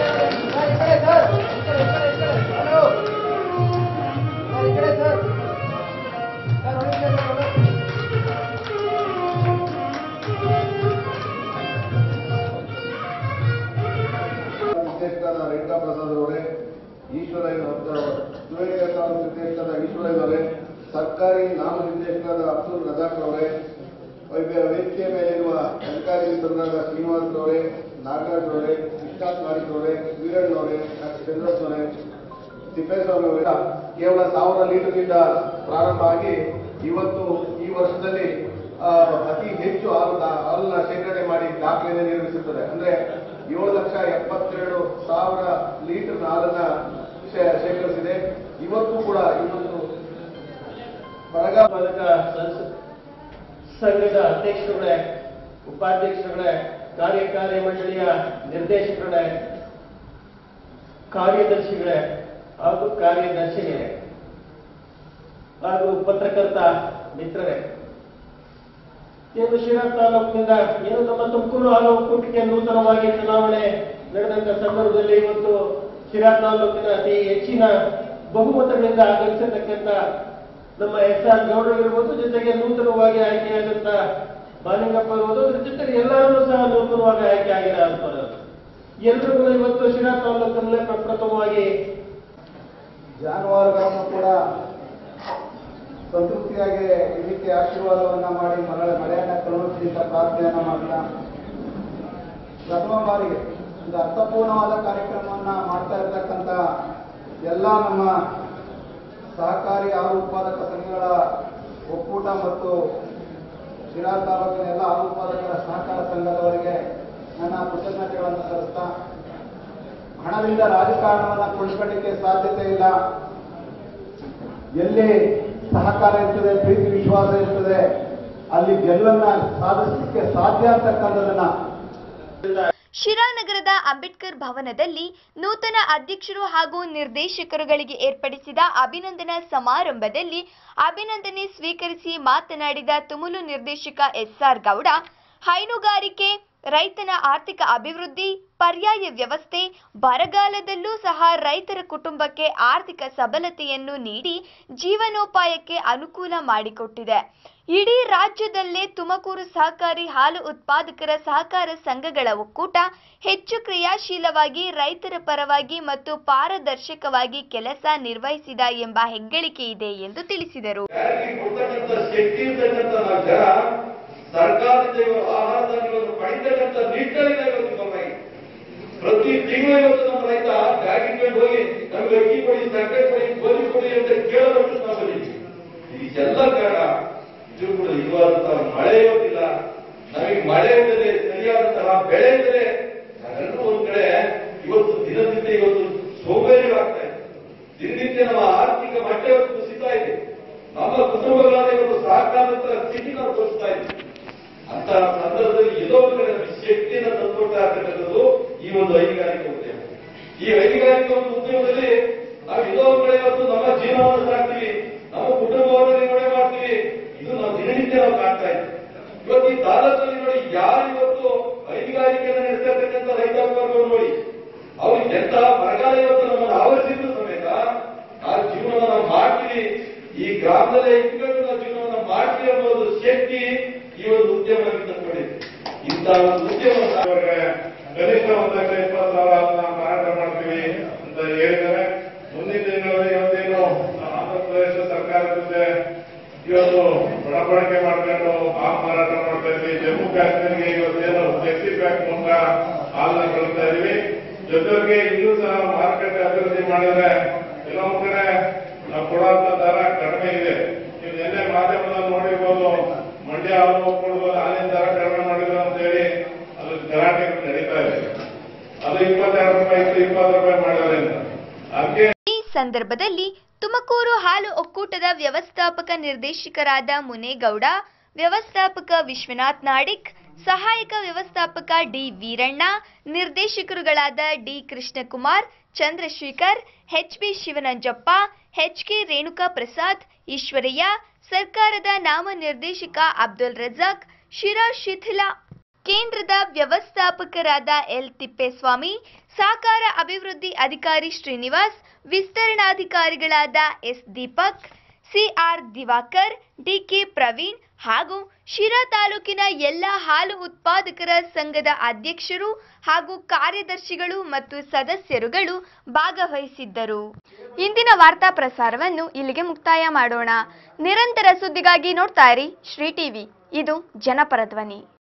ನಿರ್ದೇಶಕರಾದ ರೇಖಾ ಪ್ರಸಾದ್ ಅವರೇ ಈಶ್ವರಯ್ಯ ಶಿವಗಂಗೆ ತಾಲೂಕು ನಿರ್ದೇಶಕರಾದ ಈಶ್ವರಯ್ಯ ಅವರೇ ಸರ್ಕಾರಿ ನಾಮ ನಿರ್ದೇಶಕರಾದ ಅಬ್ದುಲ್ ರಜಾಕ್ ಅವರೇ ವೈದ್ಯ ವೇದಿಕೆ ಮೇಲಿರುವ ಅಧಿಕಾರಿ ಮಿತ್ರರಾದ ಶ್ರೀನಿವಾಸ್ ಅವರೇ ನಾಗರಾಜ್ ಅವರೇ ಇಷ್ಟಾತ್ ಮಾಲಿಕ್ ಅವರೇ ವೀರಣ್ಣ ಅವರೇ ಡಾಕ್ಟರ್ ಚಂದ್ರಸ್ ಅವರೇ ತಿಪ್ಪೇಸ್ವಾಮಿ ಅವರ ಕೇವಲ ಸಾವಿರ ಲೀಟರ್ನಿಂದ ಪ್ರಾರಂಭ ಆಗಿ ಇವತ್ತು ಈ ವರ್ಷದಲ್ಲಿ ಆ, ಅತಿ ಹೆಚ್ಚು ಹಾಲು ಹಾಲನ್ನ ಶೇಖರಣೆ ಮಾಡಿ ದಾಖಲೆಯನ್ನು ನಿರ್ಮಿಸುತ್ತದೆ ಅಂದ್ರೆ ಏಳು ಲಕ್ಷ ಎಪ್ಪತ್ತೆರಡು ಸಾವಿರ ಲೀಟರ್ ಹಾಲನ್ನ ಶೇ- ಶೇಖರಿಸಿದೆ ಇವತ್ತು ಕೂಡ ಇನ್ನೊಂದು ಬರಗಾಲ ಪಾಲಕ ಸಂಸ- ಸಂಘದ ಅಧ್ಯಕ್ಷರುಗಳೇ ಉಪಾಧ್ಯಕ್ಷರುಗಳೇ ಕಾರ್ಯಕಾರಿ ಮಂಡಳಿಯ ನಿರ್ದೇಶಕರುಗಳೇ ಕಾರ್ಯದರ್ಶಿಗಳೇ ಹಾಗೂ ಕಾರ್ಯದರ್ಶಿಗಳೇ ಹಾಗೂ ಪತ್ರಕರ್ತ ಮಿತ್ರರೇ ಏನು ಶಿರಾ ತಾಲೂಕಿನಿಂದ ಏನು ನಮ್ಮ ತುಮಕೂರು ಹಾಲು ಒಕ್ಕೂಟಕ್ಕೆ ನೂತನವಾಗಿ ಚುನಾವಣೆ ನಡೆದಂತ ಸಂದರ್ಭದಲ್ಲಿ ಇವತ್ತು ಶಿರಾ ತಾಲೂಕಿನ ಅತಿ ಹೆಚ್ಚಿನ ಬಹುಮತಗಳಿಂದ ಆಗಮಿಸಿರ್ತಕ್ಕಂಥ ನಮ್ಮ ಎಸ್ ಆರ್ ಗೌಡರು ಇರ್ಬೋದು ಜೊತೆಗೆ ನೂತನವಾಗಿ ಆಯ್ಕೆಯಾದಂತ ಮಾಲಿಂಗಪ್ಪ ಇರ್ಬೋದು ಅದ್ರ ಜೊತೆಗೆ ಎಲ್ಲರೂ ಸಹ ನೂತನವಾಗಿ ಆಯ್ಕೆ ಆಗಿದ್ದಾರೆ ಎಲ್ರಿಗೂ ಇವತ್ತು ಶಿರಾ ತಾಲೂಕಿನಲ್ಲೇ ಪ್ರಪ್ರಥಮವಾಗಿ ಜಾನುವಾರುಗಳನ್ನು ಕೂಡ ಸಂತೃಪ್ತಿಯಾಗಿ ಈ ರೀತಿ ಆಶೀರ್ವಾದವನ್ನ ಮಾಡಿ ಮರಳ ಮಳೆಯನ್ನ ಕರುಣಿಸಿ ಅಂತ ಪ್ರಾರ್ಥನೆಯನ್ನ ಮಾಡ್ತಾ ಪ್ರಥಮ ಬಾರಿಗೆ ಒಂದು ಅರ್ಥಪೂರ್ಣವಾದ ಕಾರ್ಯಕ್ರಮವನ್ನ ಮಾಡ್ತಾ ಇರ್ತಕ್ಕಂಥ ಎಲ್ಲ ನಮ್ಮ ಸಹಕಾರಿ ಹಾಲು ಉತ್ಪಾದಕ ಸಂಘಗಳ ಒಕ್ಕೂಟ ಮತ್ತು ಶಿರಾ ತಾಲೂಕಿನ ಎಲ್ಲ ಹಾಲು ಉತ್ಪಾದಕರ ಸಹಕಾರ ಸಂಘದವರಿಗೆ ನನ್ನ ಕೃತಜ್ಞತೆಗಳನ್ನು ಸಲ್ಲಿಸ್ತಾ ಹಣದಿಂದ ರಾಜಕಾರಣವನ್ನ ಕೊಂಡ್ಕೊಳ್ಳಿಕ್ಕೆ ಸಾಧ್ಯತೆ ಇಲ್ಲ ಎಲ್ಲಿ ಸಹಕಾರ ಇರ್ತದೆ ಪ್ರೀತಿ ವಿಶ್ವಾಸ ಇರ್ತದೆ ಅಲ್ಲಿ ಗೆಲುವನ್ನ ಸಾಧಿಸಲಿಕ್ಕೆ ಸಾಧ್ಯ ಅಂತಕ್ಕಂಥದನ್ನ ಶಿರಾನಗರದ ಅಂಬೇಡ್ಕರ್ ಭವನದಲ್ಲಿ ನೂತನ ಅಧ್ಯಕ್ಷರು ಹಾಗೂ ನಿರ್ದೇಶಕರುಗಳಿಗೆ ಏರ್ಪಡಿಸಿದ ಅಭಿನಂದನಾ ಸಮಾರಂಭದಲ್ಲಿ ಅಭಿನಂದನೆ ಸ್ವೀಕರಿಸಿ ಮಾತನಾಡಿದ ತುಮುಲು ನಿರ್ದೇಶಕ ಎಸ್ಆರ್ ಗೌಡ ಹೈನುಗಾರಿಕೆ ರೈತನ ಆರ್ಥಿಕ ಅಭಿವೃದ್ಧಿ ಪರ್ಯಾಯ ವ್ಯವಸ್ಥೆ ಬರಗಾಲದಲ್ಲೂ ಸಹ ರೈತರ ಕುಟುಂಬಕ್ಕೆ ಆರ್ಥಿಕ ಸಬಲತೆಯನ್ನು ನೀಡಿ ಜೀವನೋಪಾಯಕ್ಕೆ ಅನುಕೂಲ ಮಾಡಿಕೊಟ್ಟಿದೆ ಇಡೀ ರಾಜ್ಯದಲ್ಲೇ ತುಮಕೂರು ಸಹಕಾರಿ ಹಾಲು ಉತ್ಪಾದಕರ ಸಹಕಾರ ಸಂಘಗಳ ಒಕ್ಕೂಟ ಹೆಚ್ಚು ಕ್ರಿಯಾಶೀಲವಾಗಿ ರೈತರ ಪರವಾಗಿ ಮತ್ತು ಪಾರದರ್ಶಕವಾಗಿ ಕೆಲಸ ನಿರ್ವಹಿಸಿದ ಎಂಬ ಹೆಗ್ಗಳಿಕೆ ಇದೆ ಎಂದು ತಿಳಿಸಿದರು ಯಾರಿಗೆ ಕೊಡ್ತಕ್ಕಂಥ ಶಕ್ತಿ ಇರ್ತಕ್ಕಂಥ ನಾವು ಜನ ಸರ್ಕಾರದಿಂದ ಇವರು ಆಹಾರ ಧಾನ್ಯಗಳನ್ನು ಪಡಿತಕ್ಕಂಥ ನಿಟ್ಟಿನಲ್ಲಿ ಇವತ್ತು ನಮ್ಮಾಗಿ ಪ್ರತಿ ತಿಂಗಳು ಇವತ್ತು ನಮ್ಮ ರೈತ ಬ್ಯಾಗ್ ಇಟ್ಕೊಂಡು ಹೋಗಿ ನಮ್ಗೆ ಅಕ್ಕಿ ಕೊಡಿ ಸಕ್ಕರೆ ಕೊಡಿ ಗೋಧಿ ಕೊಡಿ ಅಂತ ಕೇಳೋದಷ್ಟು ನಾವು ಬಂದಿದ್ದೀವಿ ಇದೆಲ್ಲ ಕಾರಣ ಇದು ಕೂಡ ಇರುವಾದಂತಹ ಮಳೆ ಇವತ್ತಿಲ್ಲ ನಮಗೆ ಮಳೆ ಇದ್ದರೆ ಸರಿಯಾದಂತಹ ಬೆಳೆ ಇದ್ದರೆ ನಾವೆಲ್ಲರೂ ಒಂದ್ ಕಡೆ ಇವತ್ತು ದಿನದಿಂದ ಇವತ್ತು ಸೋಂಬೇರಿಗಳಾಗ್ತಾ ಇದೆ ದಿನನಿತ್ಯ ನಮ್ಮ ಆರ್ಥಿಕ ಮಟ್ಟ ಇವತ್ತು ಕುಸಿತಾ ಇದೆ ನಮ್ಮ ಕುಟುಂಬಗಳಾದ ಇವತ್ತು ಸಾಕಾದಂತಹ ಸ್ಥಿತಿ ನಾವು ತೋರಿಸ್ತಾ ಇದ್ದೀವಿ ಅಂತಹ ಸಂದರ್ಭದಲ್ಲಿ ಏನೋ ಒಂದು ಕಡೆ ನಮಗೆ ಶಕ್ತಿಯನ್ನು ತಂದುಕೊಡ್ತಾ ಇರ್ತಕ್ಕಂಥದ್ದು ಈ ಒಂದು ಹೈನುಗಾರಿಕೆ ಉದ್ಯಮ ಈ ಹೈನುಗಾರಿಕೆ ಒಂದು ಉದ್ಯಮದಲ್ಲಿ ನಾವು ಏನೋ ಒಂದು ಕಡೆ ಇವತ್ತು ನಮ್ಮ ಜೀವನವನ್ನು ಸಾಕ್ತೀವಿ ನಮ್ಮ ಕುಟುಂಬವನ್ನು ನಿರ್ವಹಣೆ ಮಾಡ್ತೀವಿ ಇದು ನಾವು ದಿನನಿತ್ಯ ನಾವು ಕಾಣ್ತಾ ಇದ್ದೀವಿ ಇವತ್ತು ಈ ತಾಲೂಕಲ್ಲಿ ನೋಡಿ ಯಾರು ಇವತ್ತು ಹೈನುಗಾರಿಕೆಯನ್ನು ನಡೆಸಿರ್ತಕ್ಕಂಥ ರೈತಾಂಗವನ್ನು ನೋಡಿ ಅವ್ರಿಗೆ ಎಂತ ಬರಗಾಲ ಇವತ್ತು ನಮ್ಮನ್ನು ಆವರಿಸಿದ್ರು ಸಮೇತ ನಾವು ಜೀವನವನ್ನು ನಾವು ಮಾಡ್ತೀವಿ ಈ ಗ್ರಾಮದಲ್ಲೇ ಇಟ್ಕೊಂಡು ನಾವು ಜೀವನವನ್ನು ಮಾಡ್ತೀವಿ ಅನ್ನೋದು ಶಕ್ತಿ ಈ ಒಂದು ಉದ್ಯಮ ತಂದುಕೊಂಡಿದೆ ಇಂತಹ ಒಂದು ಉದ್ಯಮ ಕನಿಷ್ಠ ಒಂದು ಲಕ್ಷ ಇಪ್ಪತ್ತು ಸಾವಿರ ನಾವು ಮಾರಾಟ ಮಾಡ್ತೀವಿ ಅಂತ ಹೇಳಿದ್ದಾರೆ ಮುಂದಿನ ದಿನಗಳಲ್ಲಿ ಇವತ್ತೇನು ಆಂಧ್ರ ಪ್ರದೇಶ ಸರ್ಕಾರದ ಜೊತೆ ಇವತ್ತು ಒಡಂಬಡಿಕೆ ಮಾಡ್ಕೊಂಡು ಹಾಲು ಮಾರಾಟ ಮಾಡ್ತಾ ಇದ್ವಿ ಜಮ್ಮು ಕಾಶ್ಮೀರ್ಗೆ ಇವತ್ತೇನು ಫ್ಲೆಕ್ಸಿ ಪ್ಯಾಕ್ ಮೂಲಕ ಹಾಲನ್ನ ಕಳಿಸ್ತಾ ಇದೀವಿ ಜೊತೆಗೆ ಇನ್ನೂ ಸಹ ಮಾರುಕಟ್ಟೆ ಅಭಿವೃದ್ಧಿ ಮಾಡಿದ್ರೆ ಕೆಲವೊಂದ್ ಕಡೆ ನಾವು ಕೊಡುವಂತ ದರ ಕಡಿಮೆ ಇದೆ ನೀವು ನಿನ್ನೆ ಮಾಧ್ಯಮದಲ್ಲಿ ನೋಡಿರ್ಬೋದು ಮಂಡ್ಯ ಹಾಲು ಒಪ್ಪಿಡ್ಬೋದು ಹಾಲಿನ ದರ ಕಡಿಮೆ ಮಾಡಿದ್ರು ಅಂತ ಹೇಳಿ ಅದು ಗಲಾಟೆಗಳು ನಡೀತಾ ಇದೆ ಅದು ಇಪ್ಪತ್ತೆರಡು ರೂಪಾಯಿ ಇತ್ತು ಇಪ್ಪತ್ತು ರೂಪಾಯಿ ಮಾಡಿದ್ರೆ ಅಂತ ಅದಕ್ಕೆ ಈ ಸಂದರ್ಭದಲ್ಲಿ ತುಮಕೂರು ಹಾಲು ಒಕ್ಕೂಟದ ವ್ಯವಸ್ಥಾಪಕ ನಿರ್ದೇಶಕರಾದ ಮುನೇಗೌಡ ವ್ಯವಸ್ಥಾಪಕ ವಿಶ್ವನಾಥ್ ನಾಡಿಕ್ ಸಹಾಯಕ ವ್ಯವಸ್ಥಾಪಕ ಡಿ ವೀರಣ್ಣ ನಿರ್ದೇಶಕರುಗಳಾದ D Krishnakumar Chandrashekhar HB Shivananjappa HK Renuka Prasad Eshwaraiah ಸರ್ಕಾರದ ನಾಮ ನಿರ್ದೇಶಕ ಅಬ್ದುಲ್ ರಜಾಕ್ ಶಿರಾ ಶಿಥಿಲ ಕೇಂದ್ರದ ವ್ಯವಸ್ಥಾಪಕರಾದ ಎಲ್ ತಿಪ್ಪೇಸ್ವಾಮಿ ಸಾಕಾರ ಅಭಿವೃದ್ಧಿ ಅಧಿಕಾರಿ ಶ್ರೀನಿವಾಸ್ ವಿಸ್ತರಣಾಧಿಕಾರಿಗಳಾದ S Deepak CR Diwakar DK Praveen ಹಾಗೂ ಶಿರಾ ತಾಲೂಕಿನ ಎಲ್ಲ ಹಾಲು ಉತ್ಪಾದಕರ ಸಂಘದ ಅಧ್ಯಕ್ಷರು ಹಾಗೂ ಕಾರ್ಯದರ್ಶಿಗಳು ಮತ್ತು ಸದಸ್ಯರುಗಳು ಭಾಗವಹಿಸಿದ್ದರು ಇಂದಿನ ವಾರ್ತಾ ಪ್ರಸಾರವನ್ನು ಇಲ್ಲಿಗೆ ಮುಕ್ತಾಯ ಮಾಡೋಣ ನಿರಂತರ ಸುದ್ದಿಗಾಗಿ ನೋಡ್ತಾ ಇರಿ ಶ್ರೀ ಟಿವಿ ಇದು ಜನಪರ ಧ್ವನಿ